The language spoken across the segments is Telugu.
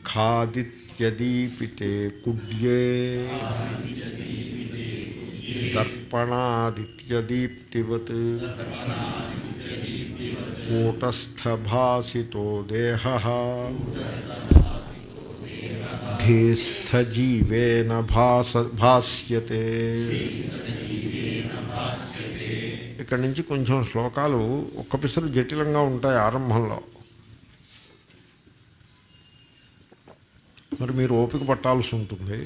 ఖాదిత్యదీపితే కుడ్యే దర్పణాదిత్యదీప్తివత్ కూటస్థభాసితో దేహ ధీస్థజీవేన భాస భాస్యతే ఇక్కడి నుంచి కొంచెం శ్లోకాలు ఒక్క పిసరు జటిలంగా ఉంటాయి ఆరంభంలో మరి మీరు ఓపిక పట్టాల్సి ఉంటుంది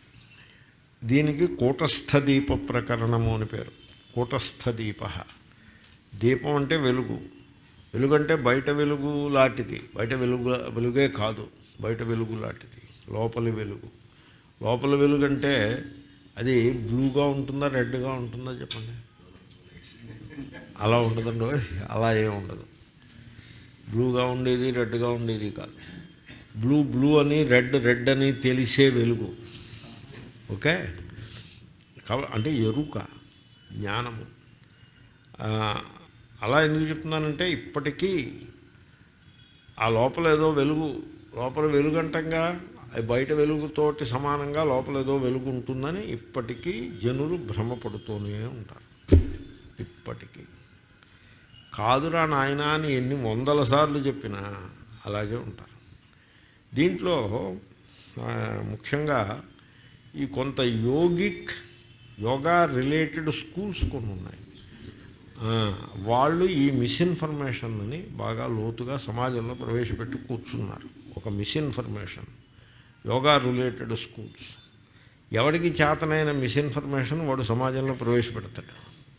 దీనికి కూటస్థ దీప ప్రకరణము అని పేరు కూటస్థ దీప దీపం అంటే వెలుగు వెలుగు అంటే బయట వెలుగు లాంటిది బయట వెలుగు వెలుగే కాదు బయట వెలుగు లాంటిది లోపలి వెలుగు లోపల వెలుగు అంటే అది బ్లూగా ఉంటుందా రెడ్గా ఉంటుందా చెప్పండి అలా ఉండదండి ఓయ్. అలా ఏం ఉండదు బ్లూగా ఉండేది రెడ్గా ఉండేది కాదు బ్లూ బ్లూ అని రెడ్ రెడ్ అని తెలిసే వెలుగు ఓకే కాబ అంటే ఎరుక జ్ఞానము ఆ, అలా ఎందుకు చెప్తున్నానంటే ఇప్పటికీ ఆ లోపల ఏదో వెలుగు లోపల వెలుగంటంగా అది బయట వెలుగుతోటి సమానంగా లోపల ఏదో వెలుగు ఉంటుందని ఇప్పటికీ జనులు భ్రమపడుతూనే ఉంటారు ఇప్పటికీ కాదురా నాయనా అని ఎన్ని వందల సార్లు చెప్పినా అలాగే ఉంటారు దీంట్లో ఆ, ముఖ్యంగా ఈ కొంత యోగిక్ యోగా రిలేటెడ్ స్కూల్స్ కొన్ని ఉన్నాయి ఆ, వాళ్ళు ఈ మిస్ఇన్ఫర్మేషన్ని బాగా లోతుగా సమాజంలో ప్రవేశపెట్టి కూర్చున్నారు ఒక మిస్ఇన్ఫర్మేషన్ యోగా రిలేటెడ్ స్కూల్స్ ఎవరికి చేతనైన మిస్ఇన్ఫర్మేషన్ వాడు సమాజంలో ప్రవేశపెడతాడు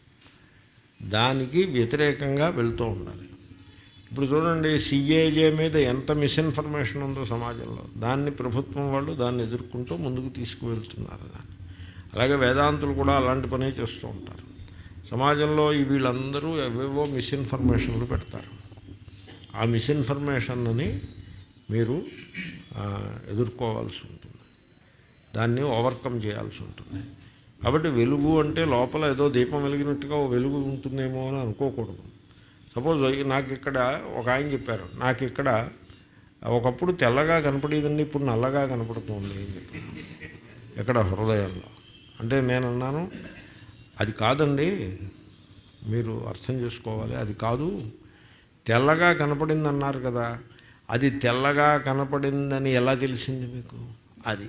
దానికి వ్యతిరేకంగా వెళ్తూ ఉండాలి ఇప్పుడు చూడండి సిఏజే మీద ఎంత మిస్ఇన్ఫర్మేషన్ ఉందో సమాజంలో దాన్ని ప్రభుత్వం వాళ్ళు దాన్ని ఎదుర్కొంటూ ముందుకు తీసుకువెళ్తున్నారు దాన్ని అలాగే వేదాంతులు కూడా అలాంటి పనే చేస్తూ ఉంటారు సమాజంలో ఈ వీళ్ళందరూ ఎవేవో మిస్ఇన్ఫర్మేషన్లు పెడతారు ఆ మిస్ఇన్ఫర్మేషన్ని మీరు ఆ, ఎదుర్కోవాల్సి ఉంటుంది దాన్ని ఓవర్కమ్ చేయాల్సి ఉంటుంది కాబట్టి వెలుగు అంటే లోపల ఏదో దీపం వెలిగినట్టుగా ఓ వెలుగు ఉంటుందేమో అని అనుకోకూడదు సపోజ్ నాకు ఇక్కడ ఒక ఆయన చెప్పారు నాకు ఇక్కడ ఒకప్పుడు తెల్లగా కనపడేదండి ఇప్పుడు నల్లగా కనపడుతుంది అని చెప్పారు ఎక్కడ హృదయంలో అంటే నేను అన్నాను అది కాదండి మీరు అర్థం చేసుకోవాలి అది కాదు తెల్లగా కనపడింది అన్నారు కదా అది తెల్లగా కనపడిందని ఎలా తెలిసింది మీకు అది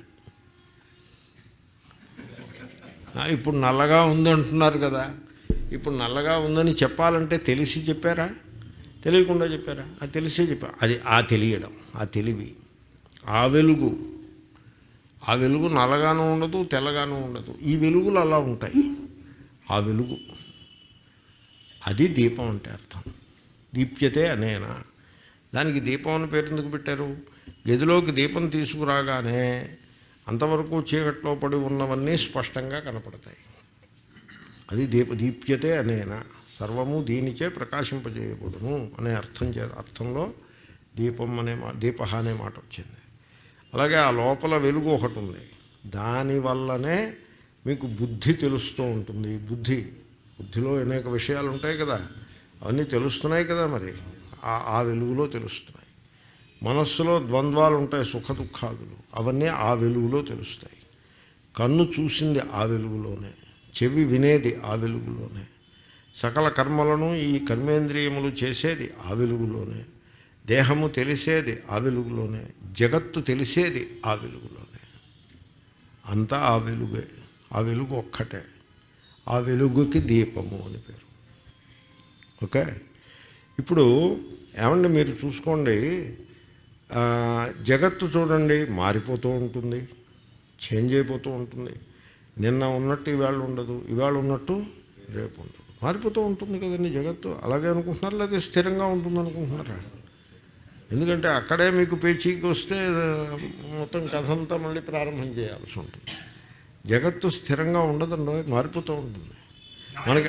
ఆ, ఇప్పుడు నల్లగా ఉంది అంటున్నారు కదా ఇప్పుడు నల్లగా ఉందని చెప్పాలంటే తెలిసి చెప్పారా తెలియకుండా చెప్పారా అది తెలిసే చెప్పారు అది ఆ తెలియడం ఆ తెలివి ఆ వెలుగు ఆ వెలుగు నల్లగాను ఉండదు తెల్లగాను ఉండదు ఈ వెలుగులు అలా ఉంటాయి ఆ వెలుగు అది దీపం అంటే అర్థం దీప్యతే అనేనా దానికి దీపం అని పేరు ఎందుకు పెట్టారు గదిలోకి దీపం తీసుకురాగానే అంతవరకు చీకట్లో పడి ఉన్నవన్నీ స్పష్టంగా కనపడతాయి అది దీప దీప్యతే అనేనా సర్వము దీనిచే ప్రకాశింపజేయకూడను అనే అర్థం చే అర్థంలో దీపం అనే మా దీప అనే మాట వచ్చింది అలాగే ఆ లోపల వెలుగు ఒకటి ఉంది దానివల్లనే మీకు బుద్ధి తెలుస్తూ ఉంటుంది బుద్ధి బుద్ధిలో అనేక విషయాలు ఉంటాయి కదా అవన్నీ తెలుస్తున్నాయి కదా మరి ఆ ఆ వెలుగులో తెలుస్తున్నాయి మనస్సులో ద్వంద్వాలు ఉంటాయి సుఖ దుఃఖాదులు అవన్నీ ఆ వెలుగులో తెలుస్తాయి కన్ను చూసింది ఆ వెలుగులోనే చెవి వినేది ఆ వెలుగులోనే సకల కర్మలను ఈ కర్మేంద్రియములు చేసేది ఆ వెలుగులోనే దేహము తెలిసేది ఆ వెలుగులోనే జగత్తు తెలిసేది ఆ వెలుగులోనే అంతా ఆ వెలుగే ఆ వెలుగు ఒక్కటే ఆ వెలుగుకి దీపము అని పేరు ఓకే ఇప్పుడు ఏమండి మీరు చూసుకోండి ఆ, జగత్తు చూడండి మారిపోతూ ఉంటుంది చేంజ్ అయిపోతూ ఉంటుంది నిన్న ఉన్నట్టు ఇవాళ ఉండదు ఇవాళ ఉన్నట్టు రేపు ఉండదు మారిపోతూ ఉంటుంది కదండి జగత్తు అలాగే అనుకుంటున్నారా లేదా స్థిరంగా ఉంటుంది అనుకుంటున్నారా ఎందుకంటే అక్కడే మీకు పేచీకి వస్తే ఆ, మొత్తం కథ అంతా మళ్ళీ ప్రారంభం చేయాల్సి ఉంటుంది జగత్తు స్థిరంగా ఉండదండి మారిపోతూ ఉంటుంది మనకి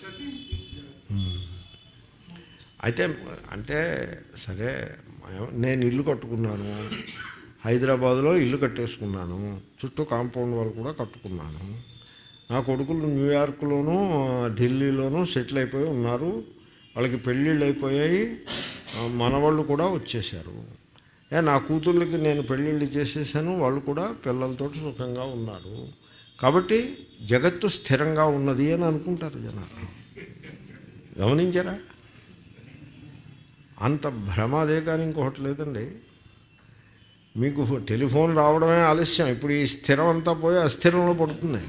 అయితే అంటే సరే నేను ఇల్లు కట్టుకున్నాను హైదరాబాద్లో ఇల్లు కట్టేసుకున్నాను చుట్టూ కాంపౌండ్ వాళ్ళు కూడా కట్టుకున్నాను నా కొడుకులు న్యూయార్క్లోనూ ఢిల్లీలోనూ సెటిల్ అయిపోయి ఉన్నారు వాళ్ళకి పెళ్ళిళ్ళు అయిపోయాయి ఆ, మనవాళ్ళు కూడా వచ్చేసారు ఏ నా కూతుళ్ళకి నేను పెళ్ళిళ్ళు చేసేసాను వాళ్ళు కూడా పిల్లలతో సుఖంగా ఉన్నారు కాబట్టి జగత్తు స్థిరంగా ఉన్నది అని అనుకుంటారు జనాలు గమనించారా అంత భ్రమ అదే కానీ ఇంకొకటి లేదండి మీకు టెలిఫోన్ రావడమే ఆలస్యం ఇప్పుడు ఈ స్థిరం అంతా పోయి అస్థిరంలో పడుతుంది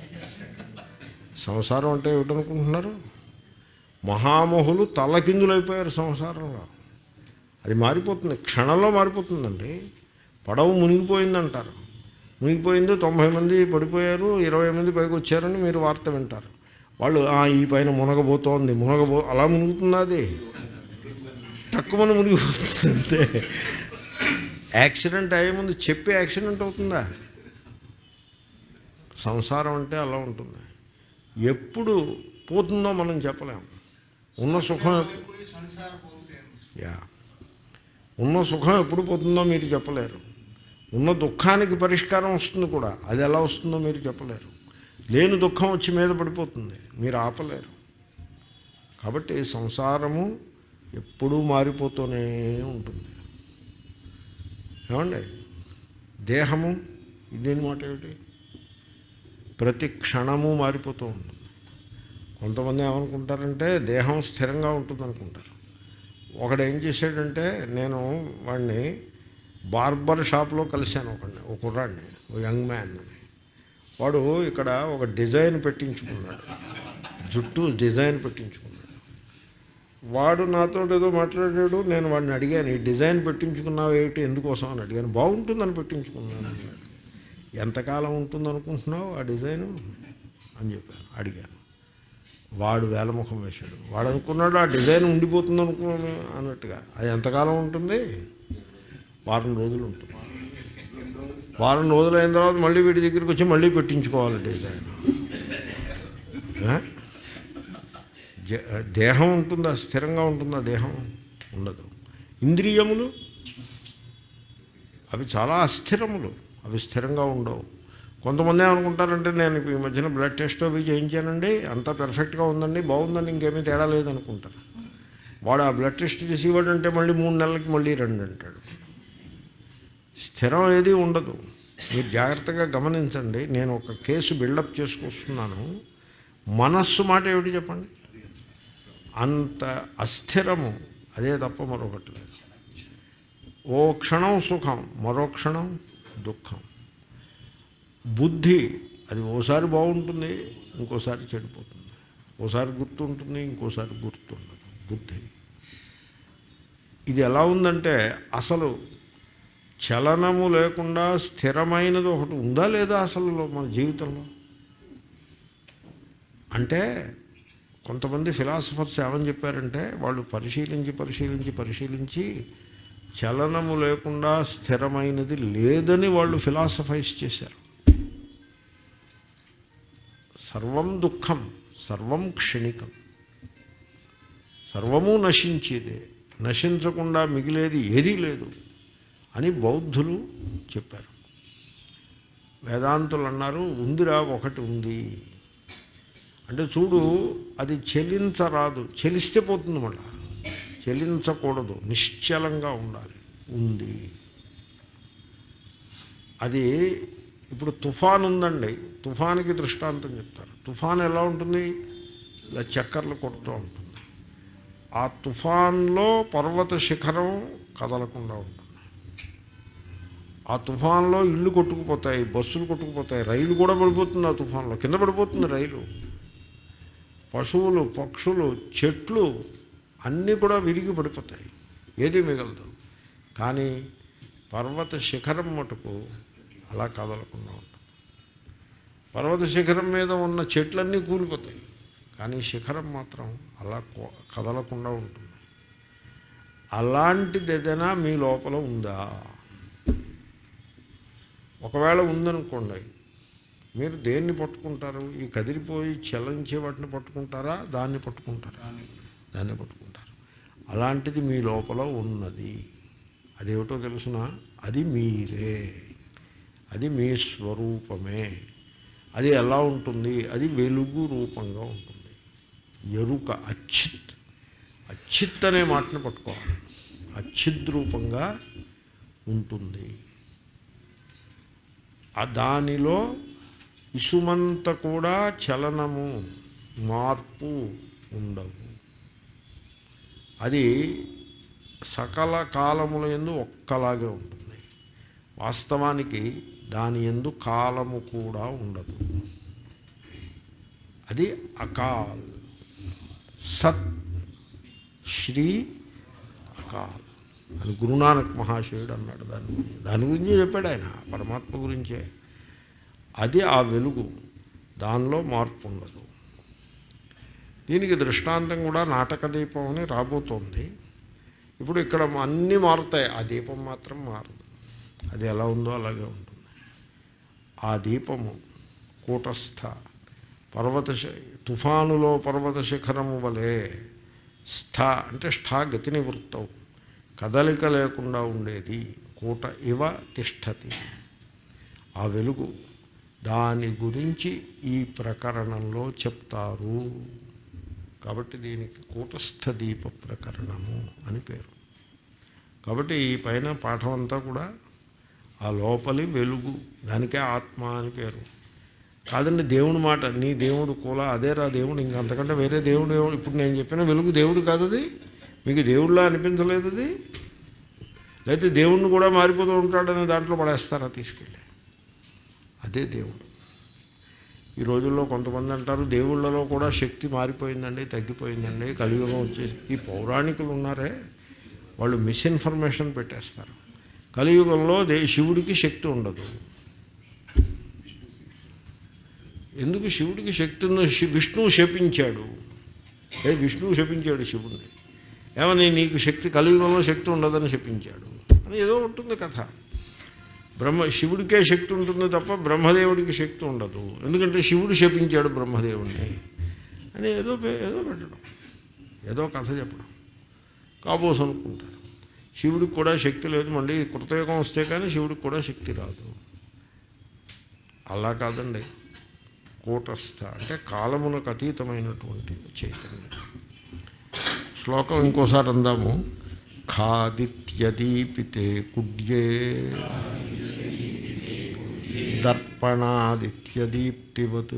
సంసారం అంటే ఏమిటనుకుంటున్నారు మహామహులు తలకిందులైపోయారు సంసారంలో అది మారిపోతుంది క్షణంలో మారిపోతుందండి పడవ మునిగిపోయిందంటారు మునిగిపోయింది తొంభై మంది పడిపోయారు ఇరవై మంది పైకి వచ్చారని మీరు వార్త వింటారు వాళ్ళు "ఆ, ఈ పైన మునగబోతోంది మునగబో అలా మునుగుతుంది అది తక్కువ మునిగిపోతుంది అంతే యాక్సిడెంట్ అయ్యే ముందు చెప్పి యాక్సిడెంట్ అవుతుందా సంసారం అంటే అలా ఉంటుంది ఎప్పుడు పోతుందో మనం చెప్పలేము ఉన్న సుఖం యా ఉన్న సుఖం ఎప్పుడు పోతుందో మీరు చెప్పలేరు ఉన్న దుఃఖానికి పరిష్కారం వస్తుంది కూడా అది ఎలా వస్తుందో మీరు చెప్పలేరు లేని దుఃఖం వచ్చి మీద పడిపోతుంది మీరు ఆపలేరు కాబట్టి సంసారము ఎప్పుడూ మారిపోతూనే ఉంటుంది ఏమండి దేహము ఇదేని మాట ఏమిటి ప్రతి క్షణము మారిపోతూ ఉంటుంది కొంతమంది ఏమనుకుంటారంటే దేహం స్థిరంగా ఉంటుంది అనుకుంటారు ఒకడు ఏం చేశాడంటే నేను వాడిని బార్బర్ షాప్లో కలిశాను ఒకడిని ఒక కుర్రాడిని ఒక యంగ్ మ్యాన్ అని వాడు ఇక్కడ ఒక డిజైన్ పెట్టించుకున్నాడు జుట్టు డిజైన్ పెట్టించుకున్నాడు వాడు నాతో ఏదో మాట్లాడాడు నేను వాడిని అడిగాను ఈ డిజైన్ పెట్టించుకున్నావు ఏమిటి ఎందుకోసం అని అడిగాను బాగుంటుందని పెట్టించుకున్నాను అన్నాడు ఎంతకాలం ఉంటుంది అనుకుంటున్నావు ఆ డిజైను అని చెప్పాను అడిగాను వాడు వేలముఖం వేశాడు వాడు అనుకున్నాడు ఆ డిజైన్ ఉండిపోతుంది అనుకున్నాను అన్నట్టుగా అది ఎంతకాలం ఉంటుంది వారం రోజులు ఉంటుంది వారం రోజులు అయిన తర్వాత మళ్ళీ వీడి దగ్గరికి వచ్చి మళ్ళీ పెట్టించుకోవాలి డిజైన్ ఆ? జ- దేహం ఉంటుందా స్థిరంగా ఉంటుందా దేహం ఉండదు ఇంద్రియములు అవి చాలా అస్థిరములు అవి స్థిరంగా ఉండవు కొంతమంది ఏమనుకుంటారంటే నేను ఈ మధ్యన బ్లడ్ టెస్ట్ అవి చేయించానండి అంతా పెర్ఫెక్ట్గా ఉందండి బాగుందండి ఇంకేమీ తేడా లేదనుకుంటారు వాడు ఆ బ్లడ్ టెస్ట్ చేసి ఇవ్వడంటే మళ్ళీ మూడు నెలలకి మళ్ళీ రండి అంటాడు స్థిరం ఏది ఉండదు మీరు జాగ్రత్తగా గమనించండి నేను ఒక కేసు బిల్డప్ చేసుకొస్తున్నాను మనస్సు మాట ఏమిటి చెప్పండి అంత అస్థిరము అదే తప్ప మరొకటి లేదు ఓ క్షణం సుఖం మరో క్షణం దుఃఖం బుద్ధి అది ఓసారి బాగుంటుంది ఇంకోసారి చెడిపోతుంది ఓసారి గుర్తుంటుంది ఇంకోసారి గుర్తుండదు బుద్ధి ఇది ఎలా ఉందంటే అసలు చలనము లేకుండా స్థిరమైనది ఒకటి ఉందా లేదా అసలు మన జీవితంలో అంటే కొంతమంది ఫిలాసఫర్స్ ఏమని చెప్పారంటే వాళ్ళు పరిశీలించి పరిశీలించి పరిశీలించి చలనము లేకుండా స్థిరమైనది లేదని వాళ్ళు ఫిలాసఫైజ్ చేశారు సర్వం దుఃఖం సర్వం క్షణికం సర్వము నశించేదే నశించకుండా మిగిలేది ఏదీ లేదు అని బౌద్ధులు చెప్పారు వేదాంతులు అన్నారు ఉందిరా ఒకటి ఉంది అంటే చూడు అది చెలించరాదు చెలిస్తే పోతుంది మళ్ళా చెలించకూడదు నిశ్చలంగా ఉండాలి ఉంది అది ఇప్పుడు తుఫాన్ ఉందండి తుఫాన్కి దృష్టాంతం చెప్తారు తుఫాన్ ఎలా ఉంటుంది ఇలా చక్కర్లు కొడుతూ ఉంటుంది ఆ తుఫాన్లో పర్వత శిఖరం కదలకుండా ఉంటుంది ఆ తుఫాన్లో ఇళ్ళు కొట్టుకుపోతాయి బస్సులు కొట్టుకుపోతాయి రైలు కూడా పడిపోతుంది ఆ తుఫాన్లో కింద పడిపోతుంది రైలు పశువులు పక్షులు చెట్లు అన్నీ కూడా విరిగి పడిపోతాయి ఏది మిగలదు కానీ పర్వత శిఖరం మటుకు అలా కదలకుండా ఉంటుంది పర్వత శిఖరం మీద ఉన్న చెట్లన్నీ కూలిపోతాయి కానీ శిఖరం మాత్రం అలా కో- కదలకుండా ఉంటుంది అలాంటిది ఏదైనా మీ లోపల ఉందా ఒకవేళ ఉందనుకోండి మీరు దేన్ని పట్టుకుంటారు ఈ కదిలిపోయి చలించే వాటిని పట్టుకుంటారా దాన్ని పట్టుకుంటారా దాన్ని పట్టుకుంటారు అలాంటిది మీ లోపల ఉన్నది అదేమిటో తెలుసిన అది మీరే అది మీ స్వరూపమే అది ఎలా ఉంటుంది అది వెలుగు రూపంగా ఉంటుంది ఎరుక అచ్చిత్ అచ్చిత్ అనే మాటను పట్టుకోవాలి అచ్చిద్ రూపంగా ఉంటుంది ఆ దానిలో ఇసుమంత కూడా చలనము మార్పు ఉండవు అది సకల కాలముల ఎందు ఒక్కలాగే ఉంటుంది వాస్తవానికి దాని ఎందు కాలము కూడా ఉండదు అది అకాల్ సత్ శ్రీ అకాల్ అని గురునానక్ మహాశయుడు అన్నాడు దాని గురించి దాని గురించి చెప్పాడు ఆయన పరమాత్మ గురించే అది ఆ వెలుగు దానిలో మార్పు ఉండదు దీనికి దృష్టాంతం కూడా నాటక దీపం అని రాబోతోంది ఇప్పుడు ఇక్కడ అన్నీ మారుతాయి ఆ దీపం మాత్రం మారదు అది ఎలా ఉందో అలాగే ఉంటుంది ఆ దీపము కూటస్థ పర్వత శ- తుఫానులో పర్వత శిఖరము వలె స్థ అంటే స్థా గతి నివృత్తవు కదలిక లేకుండా ఉండేది కూట ఇవ తిష్టతి ఆ వెలుగు దాని గురించి ఈ ప్రకరణంలో చెప్తారు కాబట్టి దీనికి కూటస్థ దీప ప్రకరణము అని పేరు కాబట్టి ఈ పైన పాఠం అంతా కూడా ఆ లోపలి వెలుగు దానికే ఆత్మ అని పేరు కాదండి దేవుని మాట నీ దేవుడు కూడా అదేరా దేవుడు ఇంక అంతకంటే వేరే దేవుడు ఏమో- ఇప్పుడు నేను చెప్పిన వెలుగు దేవుడు కాదు అది మీకు దేవుడిలా అనిపించలేదు అది లేకపోతే దేవుణ్ణి కూడా మారిపోతూ ఉంటాడని దాంట్లో పడేస్తారా తీసుకెళ్ళి అదే దేవుడు ఈ రోజుల్లో కొంతమంది అంటారు దేవుళ్ళలో కూడా శక్తి మారిపోయిందండి తగ్గిపోయిందండి కలియుగం వచ్చేసి ఈ పౌరాణికులు ఉన్నారే వాళ్ళు మిస్ఇన్ఫర్మేషన్ పెట్టేస్తారు కలియుగంలో దే శివుడికి శక్తి ఉండదు ఎందుకు శివుడికి శక్తి ఉన్న శి- విష్ణువు శపించాడు ఏ విష్ణువు శపించాడు శివుడిని ఏమని నీకు శక్తి కలియుగంలో శక్తి ఉండదని శపించాడు అని ఏదో ఉంటుంది కథ బ్రహ్మ శివుడికే శక్తి ఉంటుంది తప్ప బ్రహ్మదేవుడికి శక్తి ఉండదు ఎందుకంటే శివుడు శపించాడు బ్రహ్మదేవుడిని అని ఏదో పే- ఏదో పెట్టడం ఏదో కథ చెప్పడం కాబోస్ అనుకుంటారు శివుడికి కూడా శక్తి లేదు మళ్ళీ కృతయుగం వస్తే కానీ శివుడికి కూడా శక్తి రాదు అలా కాదండి కూటస్థ అంటే కాలమునకు అతీతమైనటువంటి చైతన్యం శ్లోకం ఇంకోసారి అందాము ఖాదిత్యదీపితే కుడ్యే దర్పణాదిత్యదీప్తివత్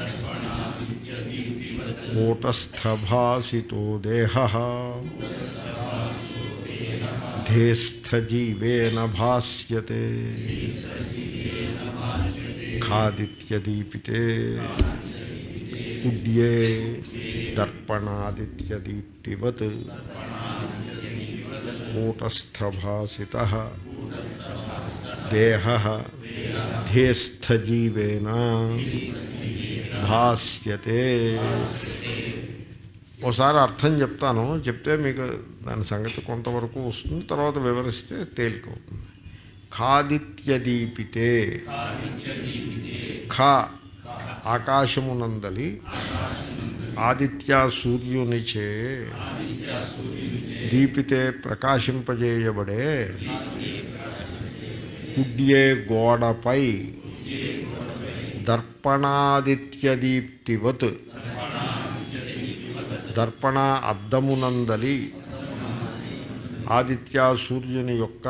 కూటస్థభాసితో దేహ ధేస్థజీవేన భాస్యతే ఖాదిత్యదీపితే కుడ్యే దర్పణాదిత్యదీప్తివత్ కూటస్థభాసిత దేహ ధేస్థజీవేన భాస్యతే ఒకసారి అర్థం చెప్తాను చెప్తే మీకు దాని సంగతి కొంతవరకు వస్తుంది తర్వాత వివరిస్తే తేలికవుతుంది ఖాదిత్యదీపితే ఖ ఆకాశమునందలి ఆదిత్య సూర్యునిచే దీపితే ప్రకాశింపజేయబడే కుడ్యే గోడపై దర్పణాదిత్యదీప్తివత్ దర్పణ అద్దమునందలి ఆదిత్య సూర్యుని యొక్క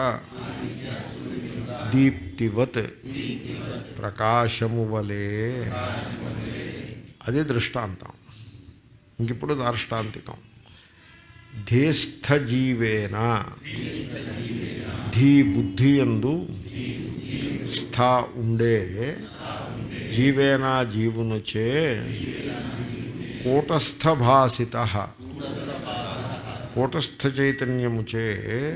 దీప్తివత్ ప్రకాశము వలె అది దృష్టాంతం ఇంకిప్పుడు దార్ష్టాంతికం ధీస్థజీవేన ధీ బుద్ధి ఎందు స్థా ఉండే జీవేనా జీవునుచే కూటస్థభాసిత కూటస్థ చైతన్యముచే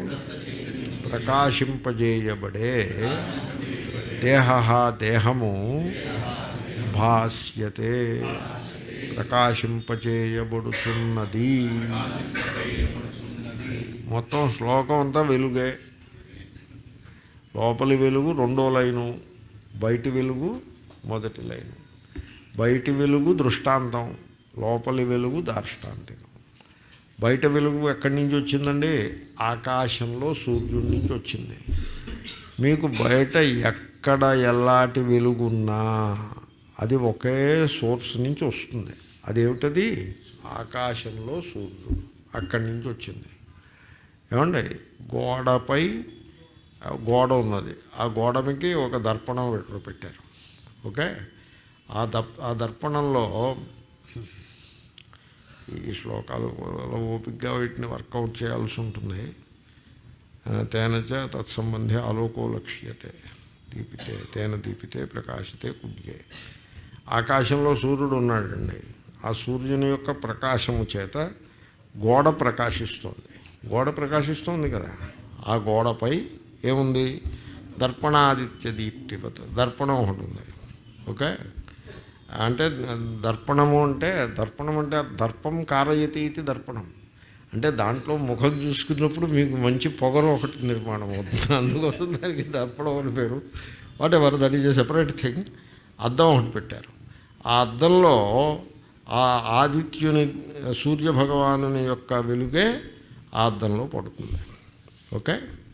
ప్రకాశింపజేయబడే దేహ దేహము భాస్యతే ప్రకాశింపచేయబడుతున్నది మొత్తం శ్లోకం అంతా వెలుగే లోపలి వెలుగు రెండో లైను బయటి వెలుగు మొదటి లైను బయటి వెలుగు దృష్టాంతం లోపలి వెలుగు దార్ష్టాంతికం బయట వెలుగు ఎక్కడి నుంచి వచ్చిందండి ఆకాశంలో సూర్యుడి నుంచి వచ్చింది మీకు బయట ఎక్కడ ఎలాంటి వెలుగున్నా అది ఒకే సోర్స్ నుంచి వస్తుంది అదేమిటది ఆకాశంలో సూర్యుడు అక్కడి నుంచి వచ్చింది ఏమండి గోడపై ఆ గోడ ఉన్నది ఆ గోడకి ఒక దర్పణం పెట్ట- పెట్టారు ఓకే ఆ దప్ ఆ దర్పణంలో ఈ శ్లోకాలు అలా ఓపికగా వీటిని వర్కౌట్ చేయాల్సి ఉంటుంది ఆ, తేనచ తత్సంబంధే ఆలోకో లక్ష్యతే దీపితే తేన దీపితే ప్రకాశితే కుడ్యే ఆకాశంలో సూర్యుడు ఉన్నాడండి ఆ సూర్యుని యొక్క ప్రకాశము చేత గోడ ప్రకాశిస్తోంది గోడ ప్రకాశిస్తోంది కదా ఆ గోడపై ఏముంది దర్పణాదిత్య దీప్తిపత దర్పణం ఒకటి ఉంది ఓకే అంటే దర్పణము అంటే దర్పణం అంటే దర్పం కారయతి ఇది దర్పణం అంటే దాంట్లో ముఖం చూసుకున్నప్పుడు మీకు మంచి పొగరు ఒకటి నిర్మాణం అవుతుంది అందుకోసం దానికి దర్పణం అని పేరు whatever that is a separate thing అద్దం ఒకటి పెట్టారు ఆ అద్దంలో ఆ ఆదిత్యుని సూర్య భగవానుని యొక్క వెలుగే ఆ అద్దంలో పడుతుంది ఓకే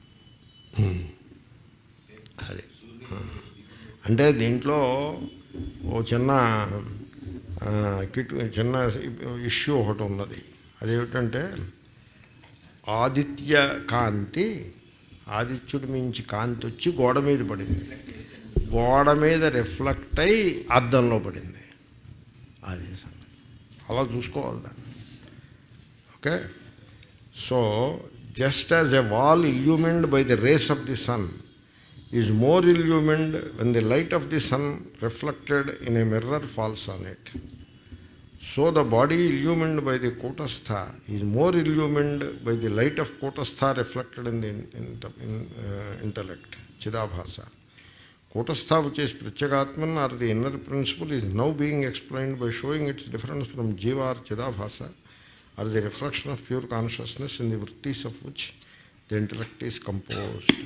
అది ఆ. అంటే దీంట్లో ఓ చిన్న ఆ, కిట్ చిన్న ఇష్యూ ఒకటి ఉన్నది అదేమిటంటే ఆదిత్య కాంతి ఆదిత్యుడి మించి కాంతి వచ్చి గోడ మీద పడింది గోడ మీద రిఫ్లెక్ట్ అయి అద్దంలో పడింది అది సంగతి అలా చూసుకోవాలి దాన్ని okay so just as a wall illuminated by the rays of the sun is more illuminated when the light of the sun reflected in a mirror falls on it so the body illuminated by the కూటస్థ is more illuminated by the light of కూటస్థ రిఫ్లెక్టెడ్ ఇన్ ది ఇంటలెక్ట్ చిదాభాష కూటస్థ which is ప్రత్యేగాత్మన్ or the inner principle is now being explained by showing its difference from జీవ ఆర్ చిదాభాష or the reflection of pure consciousness in the వృత్తిస్ of which the intellect is composed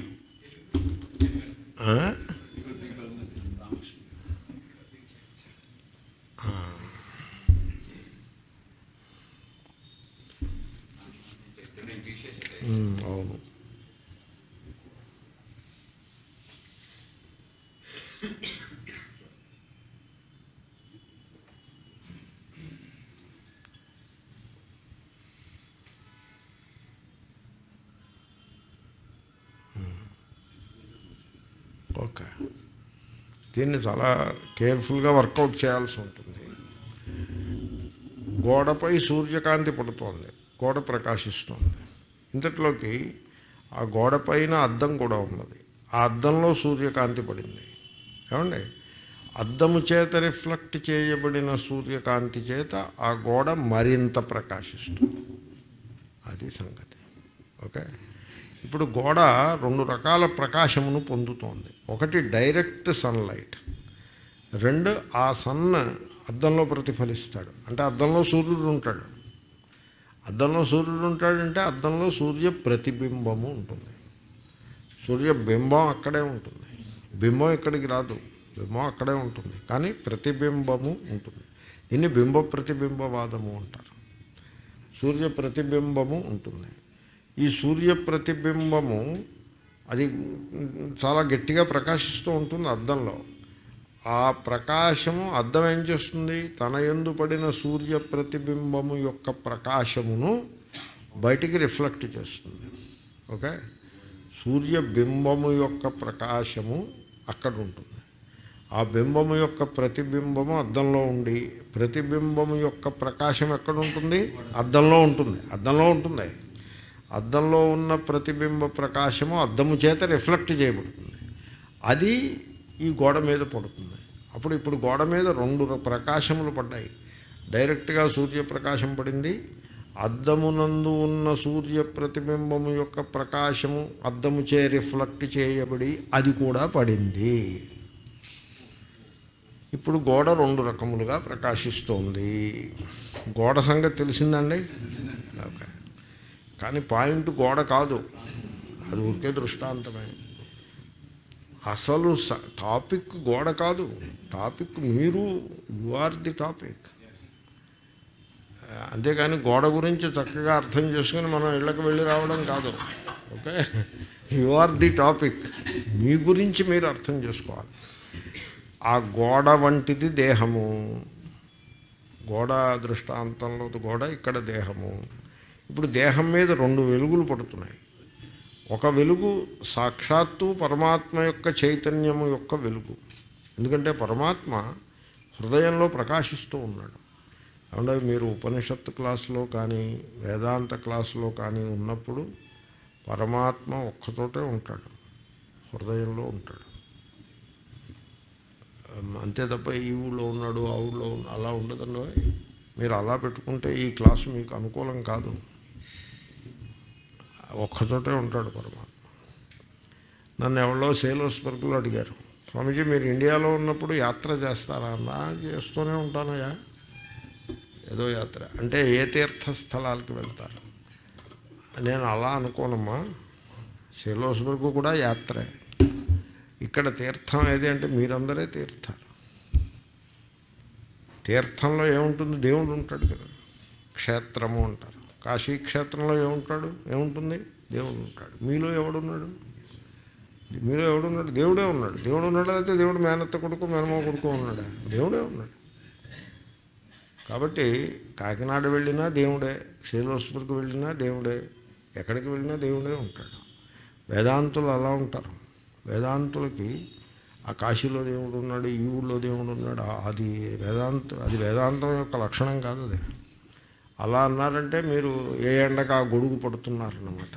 అవును ఓకే దీన్ని చాలా కేర్ఫుల్గా వర్కౌట్ చేయాల్సి ఉంటుంది గోడపై సూర్యకాంతి పడుతోంది గోడ ప్రకాశిస్తోంది ఇంతట్లోకి ఆ గోడ పైన అద్దం కూడా ఉన్నది ఆ అద్దంలో సూర్యకాంతి పడింది ఏమండి అద్దము చేత రిఫ్లెక్ట్ చేయబడిన సూర్యకాంతి చేత ఆ గోడ మరింత ప్రకాశిస్తుంది అది సంగతి ఓకే ఇప్పుడు గోడ రెండు రకాల ప్రకాశమును పొందుతోంది ఒకటి డైరెక్ట్ సన్లైట్ రెండు ఆ సన్ అద్దంలో ప్రతిఫలిస్తాడు అంటే అద్దంలో సూర్యుడు ఉంటాడు అద్దంలో సూర్యుడు ఉంటాడంటే అద్దంలో సూర్య ప్రతిబింబము ఉంటుంది సూర్య బింబం అక్కడే ఉంటుంది బింబం ఇక్కడికి రాదు బింబం అక్కడే ఉంటుంది కానీ ప్రతిబింబము ఉంటుంది దీన్ని బింబ ప్రతిబింబవాదము అంటారు సూర్య ప్రతిబింబము ఉంటుంది ఈ సూర్య ప్రతిబింబము అది చాలా గట్టిగా ప్రకాశిస్తూ ఉంటుంది అద్దంలో ఆ ప్రకాశము అద్దం ఏం చేస్తుంది తన యందు పడిన సూర్య ప్రతిబింబము యొక్క ప్రకాశమును బయటికి రిఫ్లెక్ట్ చేస్తుంది ఓకే సూర్య బింబము యొక్క ప్రకాశము అక్కడ ఉంటుంది ఆ బింబము యొక్క ప్రతిబింబము అద్దంలో ఉండి ప్రతిబింబము యొక్క ప్రకాశం ఎక్కడ ఉంటుంది అద్దంలో ఉంటుంది అద్దంలో ఉంటుంది అద్దంలో ఉన్న ప్రతిబింబ ప్రకాశము అద్దము చేత రిఫ్లెక్ట్ చేయబడుతుంది అది ఈ గోడ మీద పడుతుంది అప్పుడు ఇప్పుడు గోడ మీద రెండు ర- ప్రకాశములు పడ్డాయి డైరెక్ట్గా సూర్యప్రకాశం పడింది అద్దమునందు ఉన్న సూర్య ప్రతిబింబము యొక్క ప్రకాశము అద్దము చే రిఫ్లెక్ట్ చేయబడి అది కూడా పడింది ఇప్పుడు గోడ రెండు రకములుగా ప్రకాశిస్తోంది గోడ సంగతి తెలిసిందండి ఓకే కానీ పాయింట్ గోడ కాదు అది ఊరికే దృష్టాంతమే అసలు స- టాపిక్ గోడ కాదు టాపిక్ మీరు యు ఆర్ ది టాపిక్ అంతేగాని గోడ గురించి చక్కగా అర్థం చేసుకుని మనం ఇళ్ళకి వెళ్ళి రావడం కాదు okay you are the topic మీ గురించి మీరు అర్థం చేసుకోవాలి ఆ గోడ వంటిది దేహము గోడ దృష్టాంతంలో గోడ ఇక్కడ దేహము ఇప్పుడు దేహం మీద రెండు వెలుగులు పడుతున్నాయి ఒక వెలుగు సాక్షాత్తు పరమాత్మ యొక్క చైతన్యము యొక్క వెలుగు ఎందుకంటే పరమాత్మ హృదయంలో ప్రకాశిస్తూ ఉన్నాడు అంటే మీరు ఉపనిషత్తు క్లాసులో కానీ వేదాంత క్లాసులో కానీ ఉన్నప్పుడు పరమాత్మ ఒక్కచోటే ఉంటాడు హృదయంలో ఉంటాడు అంతే తప్ప ఈ ఊళ్ళో ఉన్నాడు ఆ ఊళ్ళో ఉన్నాడు అలా ఉండదండి మీరు అలా పెట్టుకుంటే ఈ క్లాసు మీకు అనుకూలం కాదు ఒక్కచోటే ఉంటాడు పరమాత్మ నన్ను ఎవరో సేలోస్బర్గ్లో అడిగారు స్వామీజీ మీరు ఇండియాలో ఉన్నప్పుడు యాత్ర చేస్తారా అన్నా చేస్తూనే ఉంటానయ్యా ఏదో యాత్ర అంటే ఏ తీర్థస్థలాలకు వెళ్తారు నేను అలా అనుకోనమ్మా సేలోస్బర్గ్ కూడా యాత్రే ఇక్కడ తీర్థం ఏది అంటే మీరందరే తీర్థాలు తీర్థంలో ఏముంటుంది దేవుడు ఉంటాడు కదా క్షేత్రము అంటారు కాశీ క్షేత్రంలో ఏముంటాడు ఏముంటుంది దేవుడు ఉంటాడు మీలో ఎవడున్నాడు మీలో ఎవడున్నాడు దేవుడే ఉన్నాడు దేవుడు ఉన్నాడు అయితే దేవుడు మేనత్త కొడుకు మేనమో కొడుకు ఉన్నాడా దేవుడే ఉన్నాడు కాబట్టి కాకినాడ వెళ్ళినా దేవుడే శ్రీలోస్పూర్కి వెళ్ళినా దేవుడే ఎక్కడికి వెళ్ళినా దేవుడే ఉంటాడు వేదాంతులు అలా ఉంటారు వేదాంతులకి ఆ కాశీలో దేవుడు ఉన్నాడు ఈ ఊళ్ళో దేవుడు ఉన్నాడు అది వేదాంత అది వేదాంతం యొక్క లక్షణం కాదు అది అలా అన్నారంటే మీరు ఏ ఎండకు ఆ గొడుగు పడుతున్నారన్నమాట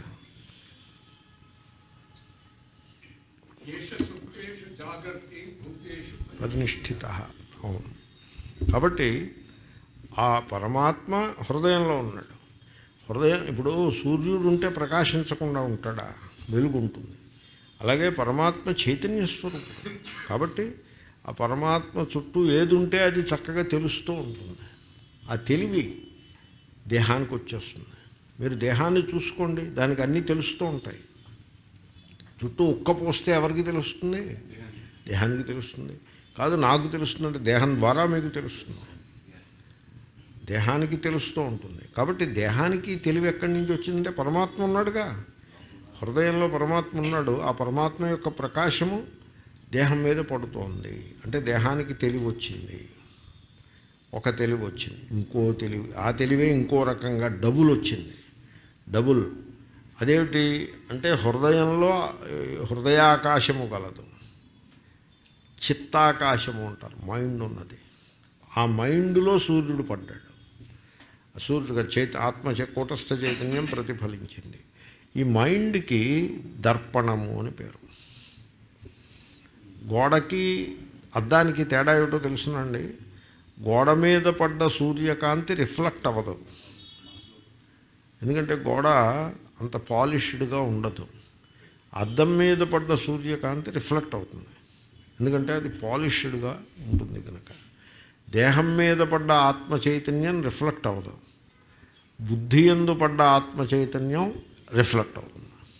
కేశశుక్లేషు జాగర్తి భూతేషు పరినిష్ఠిత అవును కాబట్టి ఆ పరమాత్మ హృదయంలో ఉన్నాడు హృదయం ఇప్పుడు సూర్యుడు ఉంటే ప్రకాశించకుండా ఉంటాడా వెలుగు ఉంటుంది అలాగే పరమాత్మ చైతన్య స్వరూపుడు కాబట్టి ఆ పరమాత్మ చుట్టూ ఏది ఉంటే అది చక్కగా తెలుస్తూ ఉంటుంది ఆ తెలివి దేహానికి వచ్చేస్తుంది మీరు దేహాన్ని చూసుకోండి దానికి అన్నీ తెలుస్తూ ఉంటాయి చుట్టూ ఉక్క పోస్తే ఎవరికి తెలుస్తుంది దేహానికి తెలుస్తుంది కాదు నాకు తెలుస్తుందంటే దేహం ద్వారా మీకు తెలుస్తుంది దేహానికి తెలుస్తూ ఉంటుంది కాబట్టి దేహానికి తెలివి ఎక్కడి నుంచి వచ్చిందంటే పరమాత్మ ఉన్నాడుగా హృదయంలో పరమాత్మ ఉన్నాడు ఆ పరమాత్మ యొక్క ప్రకాశము దేహం మీద పడుతోంది అంటే దేహానికి తెలివి వచ్చింది ఒక తెలివి వచ్చింది ఇంకో తెలివి ఆ తెలివే ఇంకో రకంగా డబుల్ వచ్చింది డబుల్ అదేమిటి అంటే హృదయంలో ఏ, హృదయాకాశము గలదు చిత్తాకాశము అంటారు మైండ్ ఉన్నది ఆ మైండ్లో సూర్యుడు పడ్డాడు ఆ సూర్యుడు చైత ఆత్మ చే- కూటస్థ చైతన్యం ప్రతిఫలించింది ఈ మైండ్కి దర్పణము అని పేరు గోడకి అద్దానికి తేడా ఏమిటో తెలుసునండి గోడ మీద పడ్డ సూర్యకాంతి రిఫ్లెక్ట్ అవ్వదు ఎందుకంటే గోడ అంత పాలిష్డ్గా ఉండదు అద్దం మీద పడ్డ సూర్యకాంతి రిఫ్లెక్ట్ అవుతుంది ఎందుకంటే అది పాలిష్డ్గా ఉంటుంది కనుక దేహం మీద పడ్డ ఆత్మ చైతన్యం రిఫ్లెక్ట్ అవ్వదు బుద్ధి ఎందు పడ్డ ఆత్మ చైతన్యం రిఫ్లెక్ట్ అవుతుంది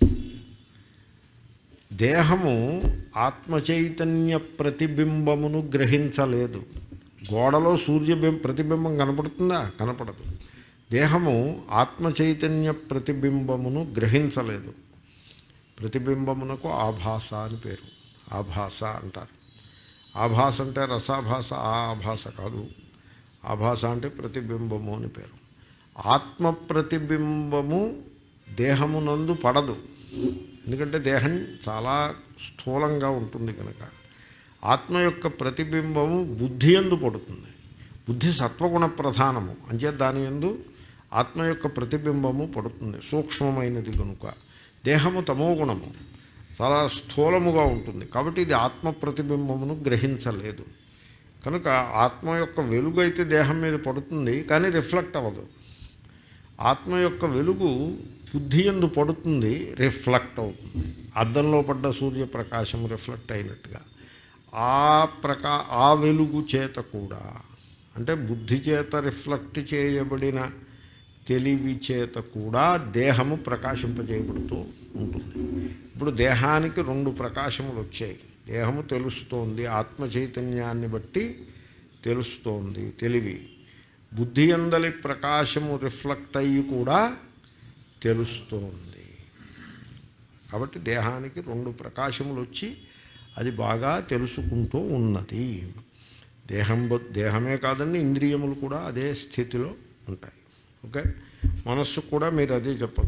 దేహము ఆత్మ చైతన్య ప్రతిబింబమును గ్రహించలేదు గోడలో సూర్యబింబ ప్రతిబింబం కనపడుతుందా కనపడదు దేహము ఆత్మ చైతన్య ప్రతిబింబమును గ్రహించలేదు ప్రతిబింబమునకు ఆభాస అని పేరు ఆభాస అంటారు ఆభాస అంటే రసాభాస ఆ ఆభాస కాదు ఆభాస అంటే ప్రతిబింబము అని పేరు ఆత్మ ప్రతిబింబము దేహమునందు పడదు ఎందుకంటే దేహం చాలా స్థూలంగా ఉంటుంది కనుక ఆత్మ యొక్క ప్రతిబింబము బుద్ధి ఎందు పడుతుంది బుద్ధి సత్వగుణ ప్రధానము అంచే దాని ఎందు ఆత్మ యొక్క ప్రతిబింబము పడుతుంది సూక్ష్మమైనది కనుక దేహము తమో గుణము చాలా స్థూలముగా ఉంటుంది కాబట్టి ఇది ఆత్మ ప్రతిబింబమును గ్రహించలేదు కనుక ఆత్మ యొక్క వెలుగు అయితే దేహం మీద పడుతుంది కానీ రిఫ్లెక్ట్ అవ్వదు ఆత్మ యొక్క వెలుగు బుద్ధి ఎందు పడుతుంది రిఫ్లెక్ట్ అవుతుంది అద్దంలో పడ్డ సూర్యప్రకాశం రిఫ్లెక్ట్ అయినట్టుగా ఆ ప్రకా ఆ వెలుగు చేత కూడా అంటే బుద్ధి చేత రిఫ్లెక్ట్ చేయబడిన తెలివి చేత కూడా దేహము ప్రకాశింపజేయబడుతూ ఉంటుంది ఇప్పుడు దేహానికి రెండు ప్రకాశములు వచ్చాయి దేహము తెలుస్తోంది ఆత్మ చైతన్యాన్ని బట్టి తెలుస్తోంది తెలివి బుద్ధి అందలి ప్రకాశము రిఫ్లెక్ట్ అయ్యి కూడా తెలుస్తోంది కాబట్టి దేహానికి రెండు ప్రకాశములు వచ్చి అది బాగా తెలుసుకుంటూ ఉన్నది దేహం బ- దేహమే కాదండి ఇంద్రియములు కూడా అదే స్థితిలో ఉంటాయి ఓకే మనస్సు కూడా మీరు అదే చెప్పచ్చు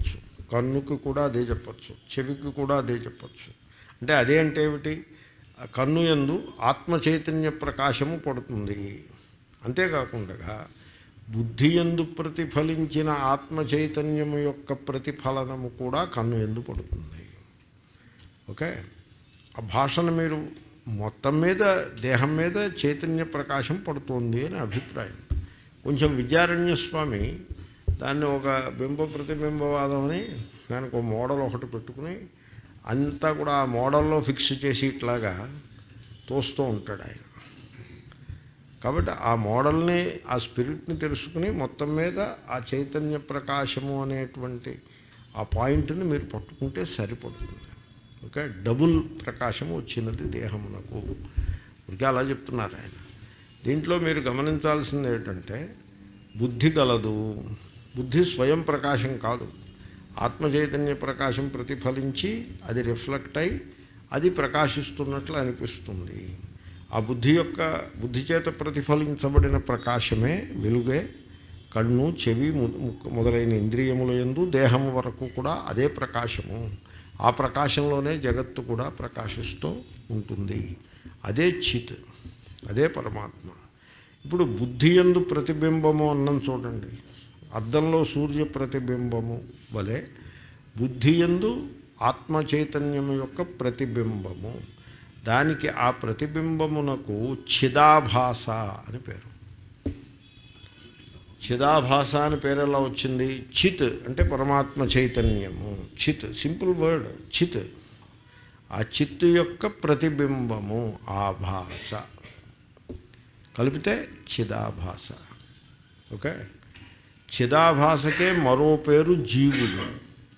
కన్నుకి కూడా అదే చెప్పచ్చు చెవికి కూడా అదే చెప్పచ్చు అంటే అదే అంటే ఏమిటి ఆ కన్ను ఎందు ఆత్మ చైతన్య ప్రకాశము పడుతుంది అంతేకాకుండా బుద్ధి ఎందు ప్రతిఫలించిన ఆత్మ చైతన్యము యొక్క ప్రతిఫలనము కూడా కన్ను ఎందు పడుతుంది ఓకే ఆ భాషను మీరు మొత్తం మీద దేహం మీద చైతన్య ప్రకాశం పడుతుంది అని అభిప్రాయం కొంచెం విద్యారణ్య స్వామి దాన్ని ఒక బింబ ప్రతిబింబవాదం అని దానికి ఒక మోడల్ ఒకటి పెట్టుకుని అంతా కూడా ఆ మోడల్లో ఫిక్స్ చేసి ఇట్లాగా తోస్తూ ఉంటాడు ఆయన కాబట్టి ఆ మోడల్ని ఆ స్పిరిట్ని తెలుసుకుని మొత్తం మీద ఆ చైతన్య ప్రకాశము అనేటువంటి ఆ పాయింట్ని మీరు పట్టుకుంటే సరిపడుతుంది ఓకే డబుల్ ప్రకాశం వచ్చినది దేహమునకు ఇక అలా చెప్తున్నారు ఆయన దీంట్లో మీరు గమనించాల్సింది ఏంటంటే బుద్ధి గలదు బుద్ధి స్వయం ప్రకాశం కాదు ఆత్మ చైతన్య ప్రకాశం ప్రతిఫలించి అది రిఫ్లెక్ట్ అయి అది ప్రకాశిస్తున్నట్లు అనిపిస్తుంది ఆ బుద్ధి యొక్క బుద్ధి చేత ప్రతిఫలించబడిన ప్రకాశమే వెలుగే కన్ను చెవి ము- ముక్కు మొదలైన ఇంద్రియముల యందు దేహము వరకు కూడా అదే ప్రకాశము ఆ ప్రకాశంలోనే జగత్తు కూడా ప్రకాశిస్తూ ఉంటుంది అదే చిత్ అదే పరమాత్మ ఇప్పుడు బుద్ధి ఎందు ప్రతిబింబము అన్నం చూడండి అద్దంలో సూర్య ప్రతిబింబము వలె బుద్ధి ఎందు ఆత్మ చైతన్యము యొక్క ప్రతిబింబము దానికి ఆ ప్రతిబింబమునకు చిదాభాస అని పేరు చిదాభాస అని పేరు ఎలా వచ్చింది చిత్ అంటే పరమాత్మ చైతన్యము చిత్ సింపుల్ వర్డ్ చిత్ ఆ చిత్తు యొక్క ప్రతిబింబము ఆభాస కలిపితే చిదాభాస ఓకే చిదాభాసకే మరో పేరు జీవుడు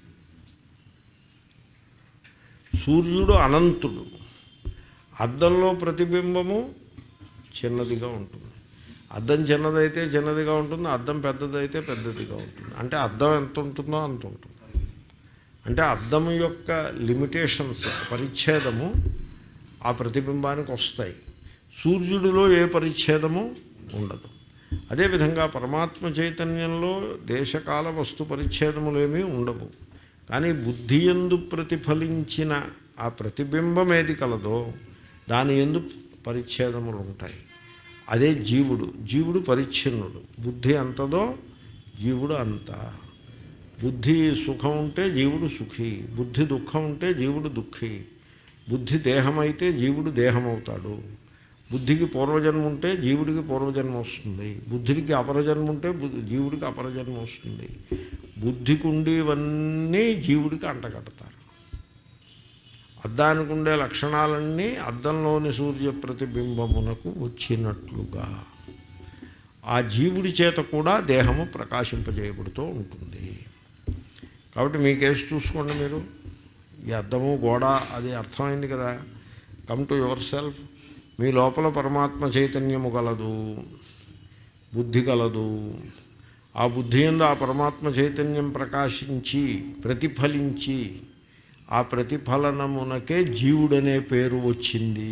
సూర్యుడు అనంతుడు అద్దంలో ప్రతిబింబము చిన్నదిగా ఉంటుంది అద్దం చిన్నదైతే చిన్నదిగా ఉంటుంది అద్దం పెద్దదైతే పెద్దదిగా ఉంటుంది అంటే అద్దం ఎంత ఉంటుందో అంత ఉంటుంది అంటే అద్దం యొక్క లిమిటేషన్స్ పరిచ్ఛేదము ఆ ప్రతిబింబానికి వస్తాయి సూర్యుడిలో ఏ పరిచ్ఛేదము ఉండదు అదేవిధంగా పరమాత్మ చైతన్యంలో దేశకాల వస్తు పరిచ్ఛేదములేమీ ఉండవు కానీ బుద్ధి ఎందు ప్రతిఫలించిన ఆ ప్రతిబింబం ఏది కలదో దాని ఎందు పరిచ్ఛేదములు ఉంటాయి అదే జీవుడు జీవుడు పరిచ్ఛిన్నుడు బుద్ధి అంతదో జీవుడు అంతా బుద్ధి సుఖం ఉంటే జీవుడు సుఖీ బుద్ధి దుఃఖం ఉంటే జీవుడు దుఃఖీ బుద్ధి దేహమైతే జీవుడు దేహం అవుతాడు బుద్ధికి పూర్వజన్మ ఉంటే జీవుడికి పూర్వజన్మ వస్తుంది బుద్ధికి అపరజన్మ ఉంటే బు- జీవుడికి అపరజన్మ వస్తుంది బుద్ధికి ఉండేవన్నీ జీవుడికి అంటగడతారు అద్దానికి ఉండే లక్షణాలన్నీ అద్దంలోని సూర్య ప్రతిబింబమునకు వచ్చినట్లుగా ఆ జీవుడి చేత కూడా దేహము ప్రకాశింపజేయబడుతూ ఉంటుంది కాబట్టి మీ కేసు చూసుకోండి మీరు ఈ అద్దము గోడ అది అర్థమైంది కదా కమ్ టు యువర్ సెల్ఫ్ మీ లోపల పరమాత్మ చైతన్యము గలదు బుద్ధి గలదు ఆ బుద్ధి ఎందు ఆ పరమాత్మ చైతన్యం ప్రకాశించి ప్రతిఫలించి ఆ ప్రతిఫలనమునకే జీవుడనే పేరు వచ్చింది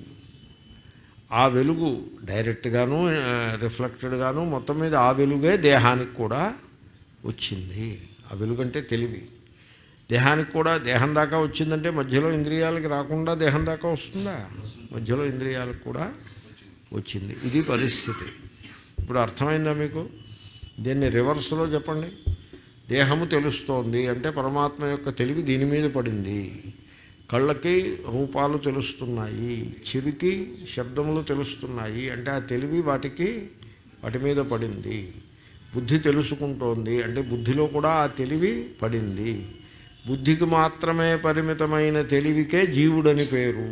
ఆ వెలుగు డైరెక్ట్గాను రిఫ్లెక్టెడ్గాను మొత్తం మీద ఆ వెలుగే దేహానికి కూడా వచ్చింది ఆ వెలుగంటే తెలివి దేహానికి కూడా దేహం దాకా వచ్చిందంటే మధ్యలో ఇంద్రియాలకి రాకుండా దేహం దాకా వస్తుందా మధ్యలో ఇంద్రియాలకు కూడా వచ్చింది ఇది పరిస్థితి ఇప్పుడు అర్థమైందా మీకు దీన్ని రివర్స్లో చెప్పండి దేహము తెలుస్తోంది అంటే పరమాత్మ యొక్క తెలివి దీని మీద పడింది కళ్ళకి రూపాలు తెలుస్తున్నాయి చెవికి శబ్దములు తెలుస్తున్నాయి అంటే ఆ తెలివి వాటికి వాటి మీద పడింది బుద్ధి తెలుసుకుంటోంది అంటే బుద్ధిలో కూడా ఆ తెలివి పడింది బుద్ధికి మాత్రమే పరిమితమైన తెలివికే జీవుడని పేరు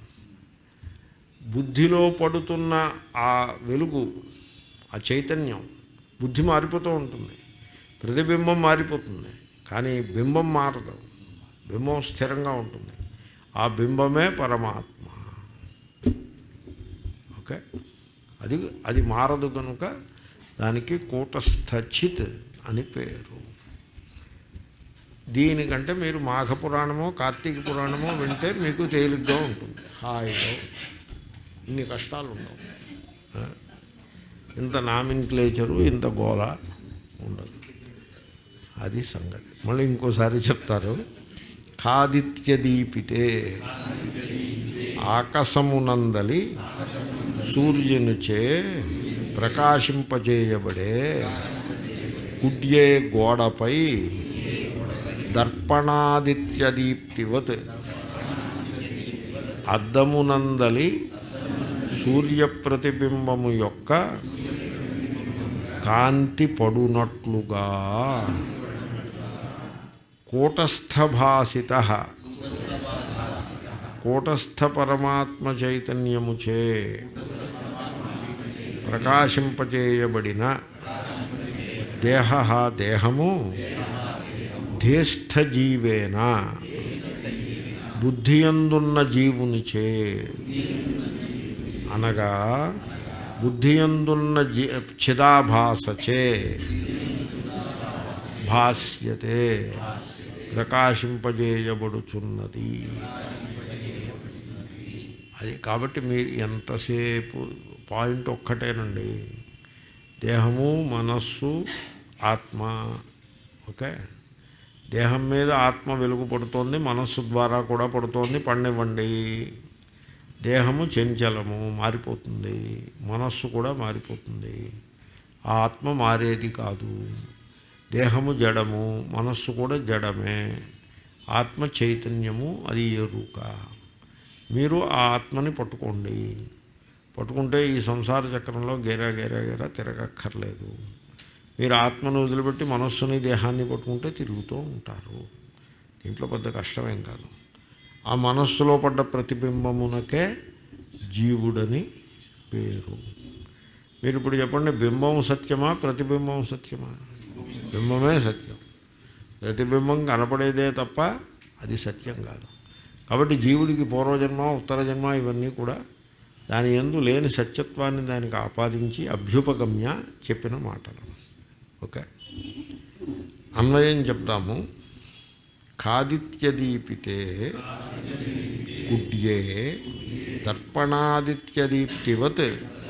బుద్ధిలో పడుతున్న ఆ వెలుగు ఆ చైతన్యం బుద్ధి మారిపోతూ ఉంటుంది ప్రతిబింబం మారిపోతుంది కానీ బింబం మారదు బింబం స్థిరంగా ఉంటుంది ఆ బింబమే పరమాత్మ ఓకే అది అది మారదు కనుక దానికి కూటస్థచిత్ అని పేరు దీనికంటే మీరు మాఘ పురాణమో కార్తీక పురాణమో వింటే మీకు తేలిగ్గా ఉంటుంది హాయిగా ఇన్ని కష్టాలు ఉండవు ఆ? ఇంత నామిన్క్లేచరు ఇంత గోల ఉండదు అది సంగతి మళ్ళీ ఇంకోసారి చెప్తారు ఖాదిత్య దీపితే ఆకాశమునందలి సూర్యునిచే ప్రకాశింపజేయబడే కుడ్యే గోడపై దర్పణాదిత్యదీప్తివత్ అద్దమునందలి సూర్యప్రతిబింబము యొక్క కాంతి పడునట్లుగా కూటస్థభాసిత కూటస్థ పరమాత్మ చైతన్యముచే ప్రకాశింపచేయబడిన దేహ దేహము ధేస్థ జీవేన బుద్ధియందున్న జీవునిచే అనగా బుద్ధియందున్న జీ చిదాభాసచే భాస్యతే ప్రకాశింపజేయబడుచున్నది అది కాబట్టి మీరు ఎంతసేపు పాయింట్ ఒక్కటేనండి దేహము మనస్సు ఆత్మ ఓకే దేహం మీద ఆత్మ వెలుగు పడుతోంది మనస్సు ద్వారా కూడా పడుతోంది పడినివ్వండి దేహము చంచలము మారిపోతుంది మనస్సు కూడా మారిపోతుంది ఆ ఆత్మ మారేది కాదు దేహము జడము మనస్సు కూడా జడమే ఆత్మ చైతన్యము అది ఎరుక మీరు ఆ ఆత్మని పట్టుకోండి పట్టుకుంటే ఈ సంసార చక్రంలో గేరా గేరా గేరా తిరగక్కర్లేదు మీరు ఆత్మను వదిలిపెట్టి మనస్సుని దేహాన్ని పట్టుకుంటే తిరుగుతూ ఉంటారు దీంట్లో పెద్ద కష్టమేం కాదు ఆ మనస్సులో పడ్డ ప్రతిబింబమునకే జీవుడని పేరు మీరు ఇప్పుడు చెప్పండి బింబం సత్యమా ప్రతిబింబం సత్యమా బింబమే సత్యం ప్రతిబింబం కనపడేదే తప్ప అది సత్యం కాదు కాబట్టి జీవుడికి పూర్వజన్మ ఉత్తర జన్మ ఇవన్నీ కూడా దాని ఎందు లేని సత్యత్వాన్ని దానికి ఆపాదించి అభ్యుపగమ్య చెప్పిన మాటలు ఓకే అన్వయం చెప్తాము ఖాదిత్యదీపితే కుడ్యే దర్పణాదిత్యదీప్తివత్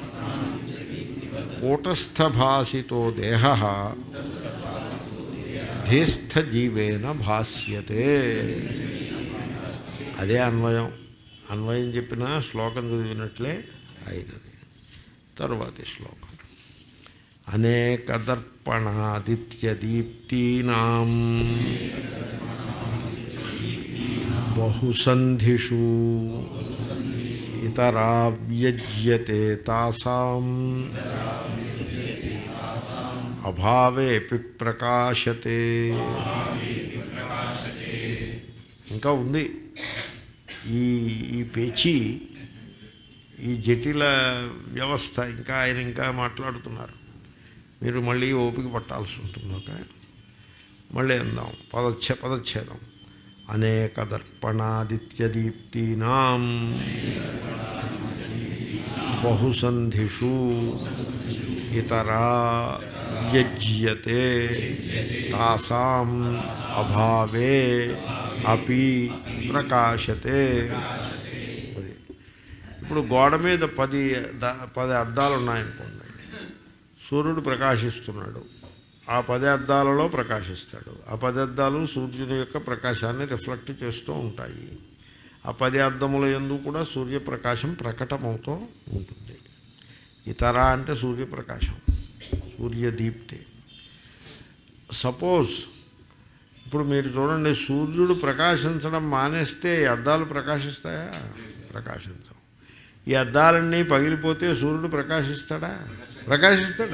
కూటస్థభాసితో దేహ ధీస్థజీవేన భాష్యతే అదే అన్వయం అన్వయం చెప్పిన శ్లోకం చదివినట్లే అయినది తరువాతి శ్లోకం అనేకదర్పణాదిత్యదీప్తీనాం బహుసంధిషు ఇతరా వ్యజ్యతే తాసాం అభావేపి ప్రకాశతే ఇంకా ఉంది ఈ ఈ పేచీ ఈ జటిల వ్యవస్థ ఇంకా ఆయన ఇంకా మాట్లాడుతున్నారు మీరు మళ్ళీ ఓపిక పట్టాల్సి ఉంటుంది ఓకే మళ్ళీ అందాం పదచ్ఛే పదచ్ఛేదం అనేక దర్పణాదిత్యదీప్తీనాం బహుసంధిషు ఇతరా వ్యజ్యతే తాసాం అభావే అపి ప్రకాశతే అది ఇప్పుడు గోడ మీద పది ద- పది అద్దాలు ఉన్నాయనుకోండి సూర్యుడు ప్రకాశిస్తున్నాడు ఆ పది అద్దాలలో ప్రకాశిస్తాడు ఆ పది అద్దాలు సూర్యుని యొక్క ప్రకాశాన్ని రిఫ్లెక్ట్ చేస్తూ ఉంటాయి ఆ పది అద్దముల ఎందు కూడా సూర్యప్రకాశం ప్రకటమవుతూ ఉంటుంది ఇతర అంటే సూర్యప్రకాశం సూర్యదీప్తి సపోజ్ ఇప్పుడు మీరు చూడండి సూర్యుడు ప్రకాశించడం మానేస్తే ఈ అద్దాలు ప్రకాశిస్తాయా ప్రకాశించవు ఈ అద్దాలన్నీ పగిలిపోతే సూర్యుడు ప్రకాశిస్తాడా ప్రకాశిస్తాడా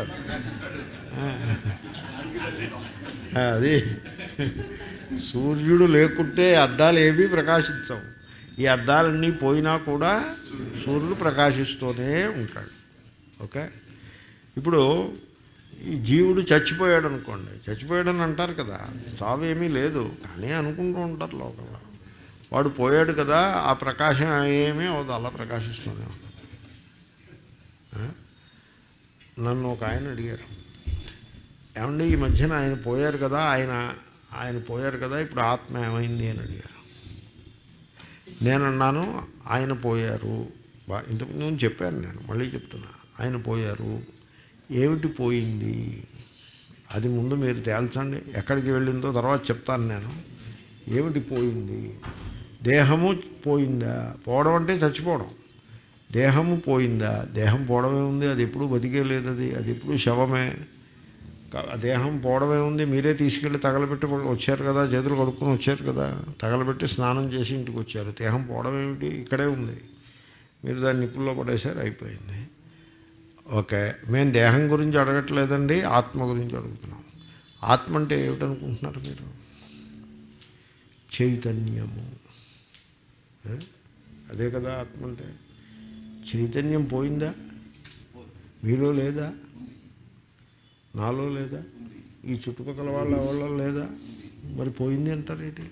ఆ, అది సూర్యుడు లేకుంటే అద్దాలు ఏమీ ప్రకాశించవు ఈ అద్దాలన్నీ పోయినా కూడా సూర్యుడు ప్రకాశిస్తూనే ఉంటాడు ఓకే ఇప్పుడు ఈ జీవుడు చచ్చిపోయాడు అనుకోండి చచ్చిపోయాడని అంటారు కదా చావు ఏమీ లేదు కానీ అనుకుంటూ ఉంటారు లోకంలో వాడు పోయాడు కదా ఆ ప్రకాశం ఏమీ అవదు అలా ప్రకాశిస్తూనే ఉంటాడు ఆ? నన్ను ఒక ఆయన అడిగారు ఏమండి ఈ మధ్యన ఆయన పోయారు కదా ఆయన ఆయన పోయారు కదా ఇప్పుడు ఆత్మ ఏమైంది అని అడిగారు నేనన్నాను ఆయన పోయారు బా ఇంతకు ముందు చెప్పాను నేను మళ్ళీ చెప్తున్నా ఆయన పోయారు ఏమిటి పోయింది అది ముందు మీరు తేల్చండి ఎక్కడికి వెళ్ళిందో తర్వాత చెప్తాను నేను ఏమిటి పోయింది దేహము పోయిందా పోవడం అంటే చచ్చిపోవడం దేహము పోయిందా దేహం పోవడమే ఉంది అది ఎప్పుడు బతికే లేదు అది అది ఎప్పుడు శవమే కా- ఆ దేహం పోవడమే ఉంది మీరే తీసుకెళ్ళి తగలబెట్టి వచ్చారు కదా చేతులు కడుక్కొని వచ్చారు కదా తగలబెట్టి స్నానం చేసి ఇంటికి వచ్చారు దేహం పోవడం ఏమిటి ఇక్కడే ఉంది మీరు దాన్ని నిప్పుల్లో పడేశారు అయిపోయింది ఓకే మేము దేహం గురించి అడగట్లేదండి ఆత్మ గురించి అడుగుతున్నాం ఆత్మ అంటే ఏమిటనుకుంటున్నారు మీరు చైతన్యము ఏ? అదే కదా ఆత్మ అంటే చైతన్యం పోయిందా మీలో లేదా నాలో లేదా ఈ చుట్టుపక్కల వాళ్ళ వాళ్ళ లేదా మరి పోయింది అంటారేంటి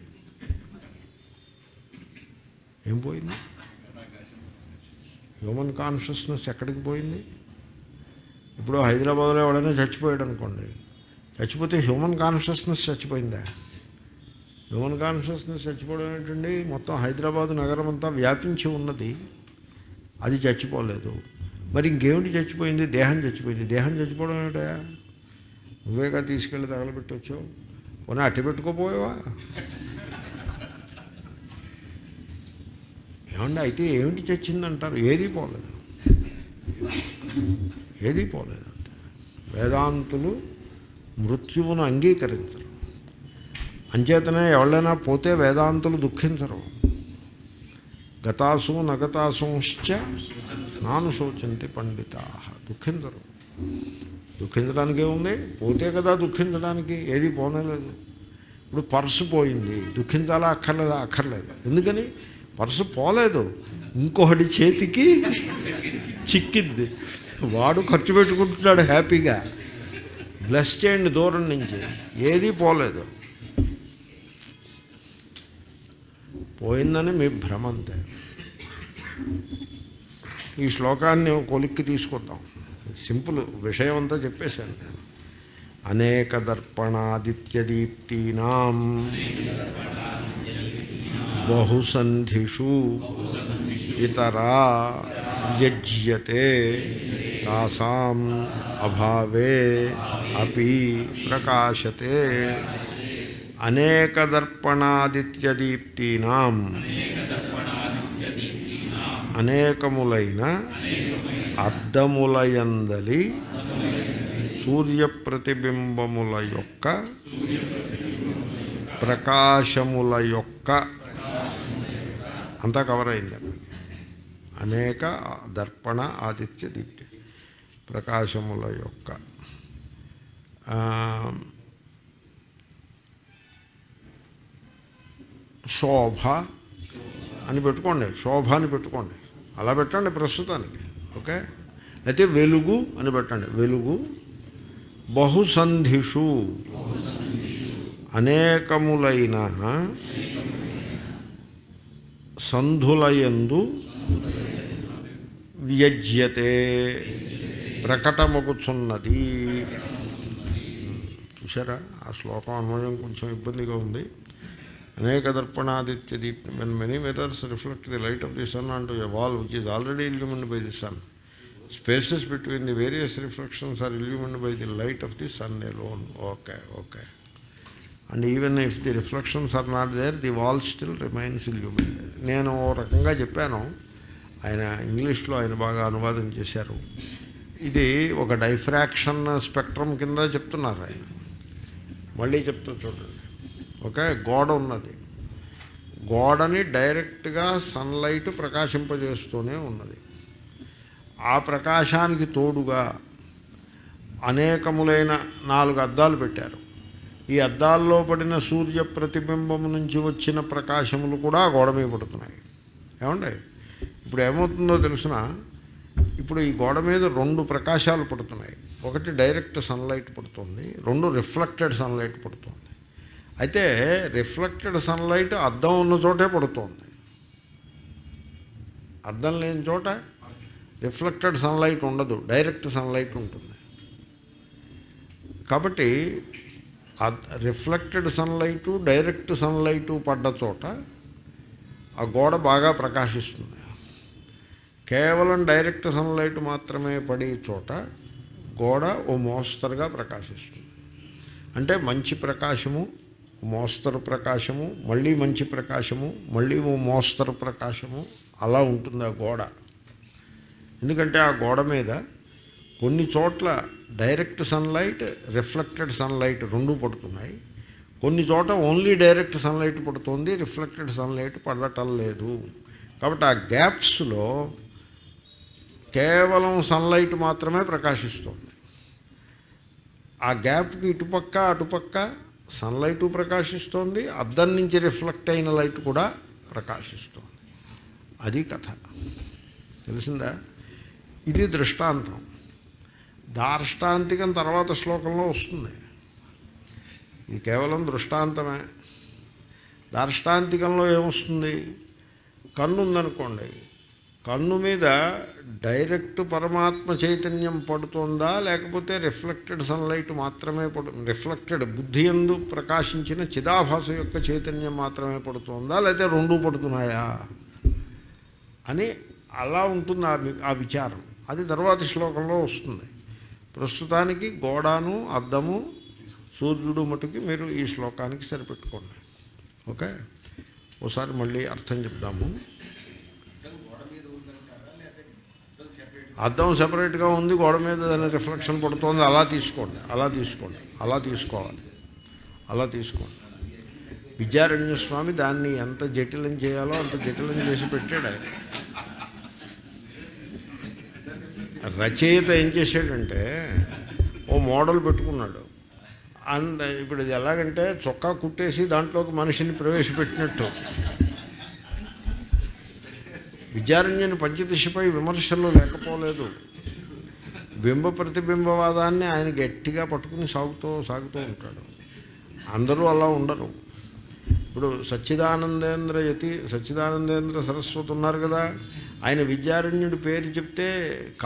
ఏం పోయింది హ్యూమన్ కాన్షియస్నెస్ ఎక్కడికి పోయింది ఇప్పుడు హైదరాబాద్లో ఎవడైనా చచ్చిపోయాడు అనుకోండి చచ్చిపోతే హ్యూమన్ కాన్షియస్నెస్ చచ్చిపోయిందా హ్యూమన్ కాన్షియస్నెస్ చచ్చిపోవడం ఏంటండి మొత్తం హైదరాబాద్ నగరం అంతా వ్యాపించి ఉన్నది అది చచ్చిపోలేదు మరి ఇంకేమిటి చచ్చిపోయింది దేహం చచ్చిపోయింది దేహం చచ్చిపోవడం ఏమిటా నువ్వేగా తీసుకెళ్ళి తగలబెట్టి వచ్చావు పోనీ అట్టి పెట్టుకోపోయావా ఏమండి అయితే ఏమిటి చచ్చిందంటారు ఏదీ పోలేదు ఏదీ పోలేదు అంతే వేదాంతులు మృత్యువును అంగీకరించరు అంచేతనే ఎవరైనా పోతే వేదాంతులు దుఃఖించరు గతాసు నగతాసుంశ్చ నాను శోచంతి పండితా దుఃఖించరు దుఃఖించడానికి ఏముంది పోతే కదా దుఃఖించడానికి ఏది పోనేలేదు ఇప్పుడు పర్సు పోయింది దుఃఖించాలా అక్కర్లేదా అక్కర్లేదు ఎందుకని పర్సు పోలేదు ఇంకొకటి చేతికి చిక్కింది వాడు ఖర్చు పెట్టుకుంటున్నాడు హ్యాపీగా బ్లెస్ చేయండి దూరం నుంచి ఏదీ పోలేదు పోయిందని మీ భ్రమ అంతే ఈ శ్లోకాన్ని ఒక కొలిక్కి తీసుకొద్దాం సింపుల్ విషయం అంతా చెప్పేశాను నేను అనేక దర్పణాదిత్యదీప్తీనాం బహుసంధిషు ఇతరా వ్యజ్యతే తాసాం అభావే అపి ప్రకాశతే అనేక దర్పణాదిత్యదీప్తీనాం అనేకములైన అద్దములయందలి సూర్యప్రతిబింబముల యొక్క ప్రకాశముల యొక్క అంతా కవర్ అయింది అక్కడికి అనేక దర్పణ ఆదిత్య దీప్తి ప్రకాశముల యొక్క ఆ, శోభ అని పెట్టుకోండి శోభ అని పెట్టుకోండి అలా పెట్టండి ప్రస్తుతానికి ఓకే అయితే వెలుగు అని పెట్టండి వెలుగు బహుసంధిషు అనేకములైన సంధులయందు వ్యజ్యతే ప్రకటమగుచున్నది చూసారా ఆ శ్లోకం అన్వయం కొంచెం ఇబ్బందిగా ఉంది అనేక దర్పణాదిత్య దీప్ when many mirrors reflect the light of the sun and a wall which is already illumined by the sun spaces between the various reflections are illumined by the light of the sun lone okay okay and even if the reflections are not there the wall still remains illumined నేను ఓ రకంగా చెప్పాను ఆయన ఇంగ్లీష్లో ఆయన బాగా అనువాదం చేశారు ఇది ఒక డైఫ్రాక్షన్ స్పెక్ట్రమ్ కింద చెప్తున్నారు ఆయన మళ్ళీ చెప్తూ చూడండి ఓకే గోడ ఉన్నది గోడని డైరెక్ట్గా సన్లైట్ ప్రకాశింపజేస్తూనే ఉన్నది ఆ ప్రకాశానికి తోడుగా అనేకములైన నాలుగు అద్దాలు పెట్టారు ఈ అద్దాల్లో పడిన సూర్య ప్రతిబింబం నుంచి వచ్చిన ప్రకాశములు కూడా ఆ గోడ మీద పడుతున్నాయి ఏమండి ఇప్పుడు ఏమవుతుందో తెలిసిన ఇప్పుడు ఈ గోడ మీద రెండు ప్రకాశాలు పడుతున్నాయి ఒకటి డైరెక్ట్ సన్లైట్ పడుతుంది రెండు రిఫ్లెక్టెడ్ సన్లైట్ పడుతుంది అయితే రిఫ్లెక్టెడ్ సన్లైట్ అద్దం ఉన్న చోటే పడుతుంది అద్దం లేని చోట రిఫ్లెక్టెడ్ సన్లైట్ ఉండదు డైరెక్ట్ సన్లైట్ ఉంటుంది కాబట్టి రిఫ్లెక్టెడ్ సన్లైటు డైరెక్ట్ సన్లైటు పడ్డ చోట ఆ గోడ బాగా ప్రకాశిస్తుంది కేవలం డైరెక్ట్ సన్లైట్ మాత్రమే పడే చోట గోడ ఓ మోస్తరుగా ప్రకాశిస్తుంది అంటే మంచి ప్రకాశము మోస్తరు ప్రకాశము మళ్ళీ మంచి ప్రకాశము మళ్ళీ ఓ మోస్తరు ప్రకాశము అలా ఉంటుంది ఆ గోడ ఎందుకంటే ఆ గోడ మీద కొన్ని చోట్ల డైరెక్ట్ సన్లైట్ రిఫ్లెక్టెడ్ సన్లైట్ రెండు పడుతున్నాయి కొన్ని చోట ఓన్లీ డైరెక్ట్ సన్లైట్ పడుతుంది రిఫ్లెక్టెడ్ సన్లైట్ పడటం లేదు కాబట్టి ఆ గ్యాప్స్లో కేవలం సన్లైట్ మాత్రమే ప్రకాశిస్తుంది ఆ గ్యాప్కి ఇటుపక్క అటుపక్క సన్లైటు ప్రకాశిస్తోంది అద్దం నుంచి రిఫ్లెక్ట్ అయిన లైట్ కూడా ప్రకాశిస్తోంది అది కథ తెలిసిందా ఇది దృష్టాంతం దార్ష్టాంతికం తర్వాత శ్లోకంలో వస్తుంది ఇది కేవలం దృష్టాంతమే దార్ష్టాంతికంలో ఏమొస్తుంది కన్ను ఉందనుకోండి కన్ను మీద డైరెక్ట్ పరమాత్మ చైతన్యం పడుతుందా లేకపోతే రిఫ్లెక్టెడ్ సన్లైట్ మాత్రమే పడు రిఫ్లెక్టెడ్ బుద్ధి ఎందు ప్రకాశించిన చిదాభాస యొక్క చైతన్యం మాత్రమే పడుతుందా లేకపోతే రెండూ పడుతున్నాయా అని అలా ఉంటుంది ఆ వి- ఆ విచారం అది తర్వాతి శ్లోకంలో వస్తుంది ప్రస్తుతానికి గోడాను అద్దము సూర్యుడు మటుకి మీరు ఈ శ్లోకానికి సరిపెట్టుకోండి ఓకే ఓసారి మళ్ళీ అర్థం చెప్దాము అద్దం సెపరేట్గా ఉంది గోడ మీద దాని రిఫ్లెక్షన్ పడుతోంది అలా తీసుకోండి అలా తీసుకోండి అలా తీసుకోవాలి అలా తీసుకోండి విద్యారణ్య స్వామి దాన్ని ఎంత జటిలం చేయాలో అంత జటిలం చేసి పెట్టాడు ఆయన రచయిత ఏం చేశాడంటే ఓ మోడల్ పెట్టుకున్నాడు అండ్ ఇప్పుడు ఇది ఎలాగంటే చొక్కా కుట్టేసి దాంట్లోకి మనిషిని ప్రవేశపెట్టినట్టు విద్యారణ్యుని పంచదశపై విమర్శలు లేకపోలేదు బింబ ప్రతిబింబవాదాన్ని ఆయన గట్టిగా పట్టుకుని సాగుతూ సాగుతూ ఉంటాడు అందరూ అలా ఉండరు ఇప్పుడు సచ్చిదానందేంద్ర యతి సచ్చిదానందేంద్ర సరస్వతి ఉన్నారు కదా ఆయన విద్యారణ్యుడి పేరు చెప్తే కా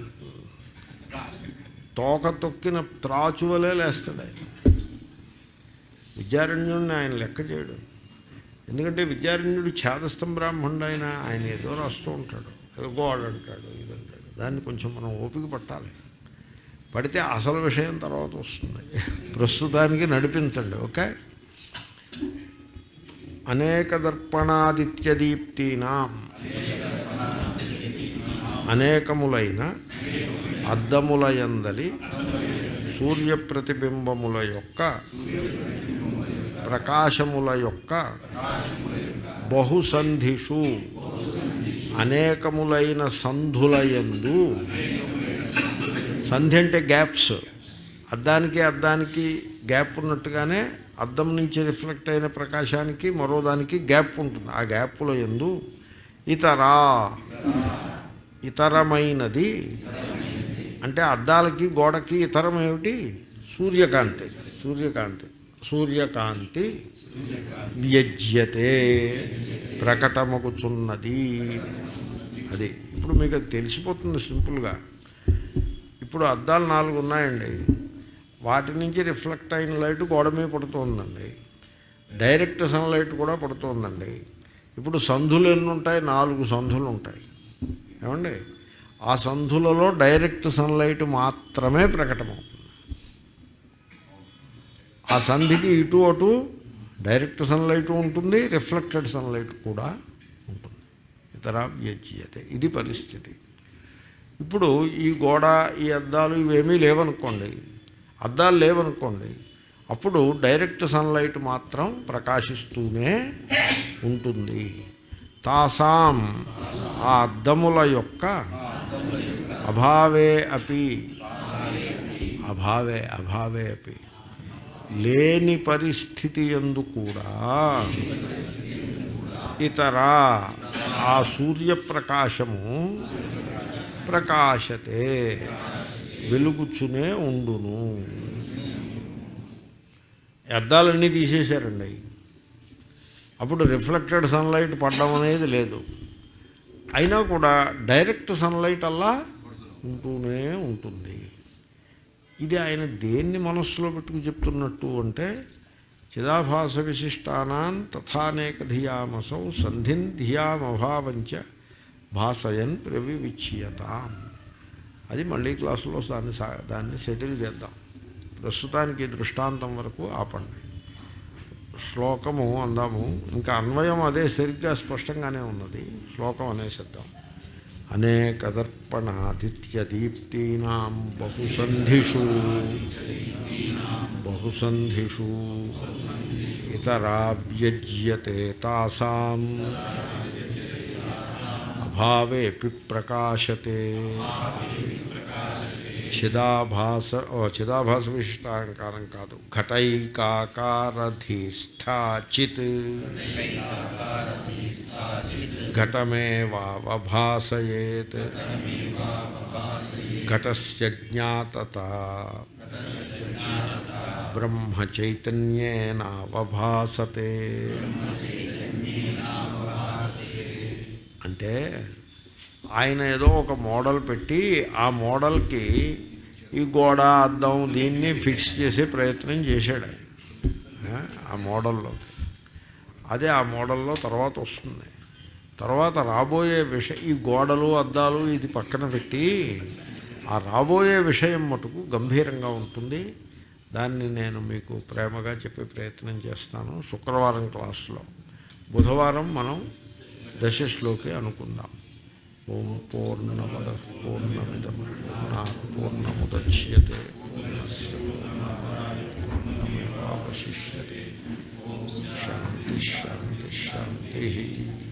తోక తొక్కిన త్రాచువలే లేస్తాడు ఆయన విద్యారణ్యుడిని ఆయన లెక్క చేయడు ఎందుకంటే విద్యారణ్యుడు ఛాదస్థం బ్రాహ్మణుడు ఆయన ఆయన ఏదో రాస్తూ ఉంటాడు ఏదో గోడ అంటాడు ఇది అంటాడు దాన్ని కొంచెం మనం ఓపిక పట్టాలి పడితే అసలు విషయం తర్వాత వస్తుంది ప్రస్తుతానికి నడిపించండి ఓకే అనేక దర్పణాదిత్యదీప్తీనాం అనేకములైన అద్దములయందలి సూర్య ప్రతిబింబముల యొక్క ప్రకాశముల యొక్క బహుసంధిషు అనేకములైన సంధులయందు సంధి అంటే గ్యాప్స్ అద్దానికి అద్దానికి గ్యాప్ ఉన్నట్టుగానే అద్దం నుంచి రిఫ్లెక్ట్ అయిన ప్రకాశానికి మరో దానికి గ్యాప్ ఉంటుంది ఆ గ్యాప్ల ఎందు ఇతరా ఇతరమైనది అంటే అద్దాలకి గోడకి ఇతరం ఏమిటి సూర్యకాంతి సూర్యకాంతి సూర్యకాంతి వ్యజ్యతే ప్రకటమగుచున్నది అది ఇప్పుడు మీకు అది తెలిసిపోతుంది సింపుల్గా ఇప్పుడు అద్దాలు నాలుగు ఉన్నాయండి వాటి నుంచి రిఫ్లెక్ట్ అయిన లైట్ గోడ మీద పడుతుందండి డైరెక్ట్ సన్లైట్ కూడా పడుతుందండి ఇప్పుడు సంధులు ఎన్ని ఉంటాయి నాలుగు సంధులు ఉంటాయి ఏమండి ఆ సంధులలో డైరెక్ట్ సన్లైట్ మాత్రమే ప్రకటమవుతుంది ఆ సంధికి ఇటు అటు డైరెక్ట్ సన్లైట్ ఉంటుంది రిఫ్లెక్టెడ్ సన్లైట్ కూడా ఉంటుంది ఇతర వ్యజ్యతే ఇది పరిస్థితి ఇప్పుడు ఈ గోడ ఈ అద్దాలు ఇవేమీ లేవనుకోండి అద్దాలు లేవనుకోండి అప్పుడు డైరెక్ట్ సన్లైట్ మాత్రం ప్రకాశిస్తూనే ఉంటుంది తాసాం ఆ అద్దముల యొక్క అభావే అపి అభావే అభావే అపి లేని పరిస్థితి ఎందు కూడా ఇతర ఆ సూర్యప్రకాశము ప్రకాశతే వెలుగుచునే ఉండును అద్దాలన్నీ తీసేశారండి అప్పుడు రిఫ్లెక్టెడ్ సన్లైట్ పడడం అనేది లేదు అయినా కూడా డైరెక్ట్ సన్లైట్ అలా ఉంటూనే ఉంటుంది ఇది ఆయన దేన్ని మనస్సులో పెట్టుకు చెప్తున్నట్టు అంటే చిదాభాస విశిష్టానాన్ తథానేక ధియామసౌ సంధిన్ ధియామభావంచ భాసయన్ ప్రవివిచ్యతాం అది మళ్ళీ క్లాసులో దాన్ని సా దాన్ని సెటిల్ చేద్దాం ప్రస్తుతానికి ఈ దృష్టాంతం వరకు ఆపండి శ్లోకము అందాము ఇంకా అన్వయం అదే సరిగ్గా స్పష్టంగానే ఉన్నది శ్లోకం అనేసిద్దాం అనేకదర్పణాదిత్యదీప్తీనాం బహుసంధిషు బహుసంధిషు ఇతరావ్యజ్యతే తాసాం అభావేపి ప్రకాశతే చిదాభాస ఓ చిదాభాస విశిష్టాలంకారం కాదు ఘటైకాకారధీస్థాచిత్ ఘటమేవావభాసయేత్ ఘటస్య జ్ఞాతత బ్రహ్మచైతన్యేనావభాసతే అంటే ఆయన ఏదో ఒక మోడల్ పెట్టి ఆ మోడల్కి ఈ గోడ అద్దం దీన్ని ఫిక్స్ చేసే ప్రయత్నం చేశాడు ఆయన ఆ, ఆ మోడల్లోకి అదే ఆ మోడల్లో తర్వాత వస్తుంది తర్వాత రాబోయే విషయం ఈ గోడలు అద్దాలు ఇది పక్కన పెట్టి ఆ రాబోయే విషయం మటుకు గంభీరంగా ఉంటుంది దాన్ని నేను మీకు ప్రేమగా చెప్పే ప్రయత్నం చేస్తాను శుక్రవారం క్లాస్లో బుధవారం మనం దశశ్లోకి అనుకుందాం ఓం పూర్ణమద పూర్ణమిదం పూర్ణ పూర్ణముద్యతే పూర్ణస్య పూర్ణమాదాయ పూర్ణమేవాశిష్యతే శాంతి శాంతి శాంతి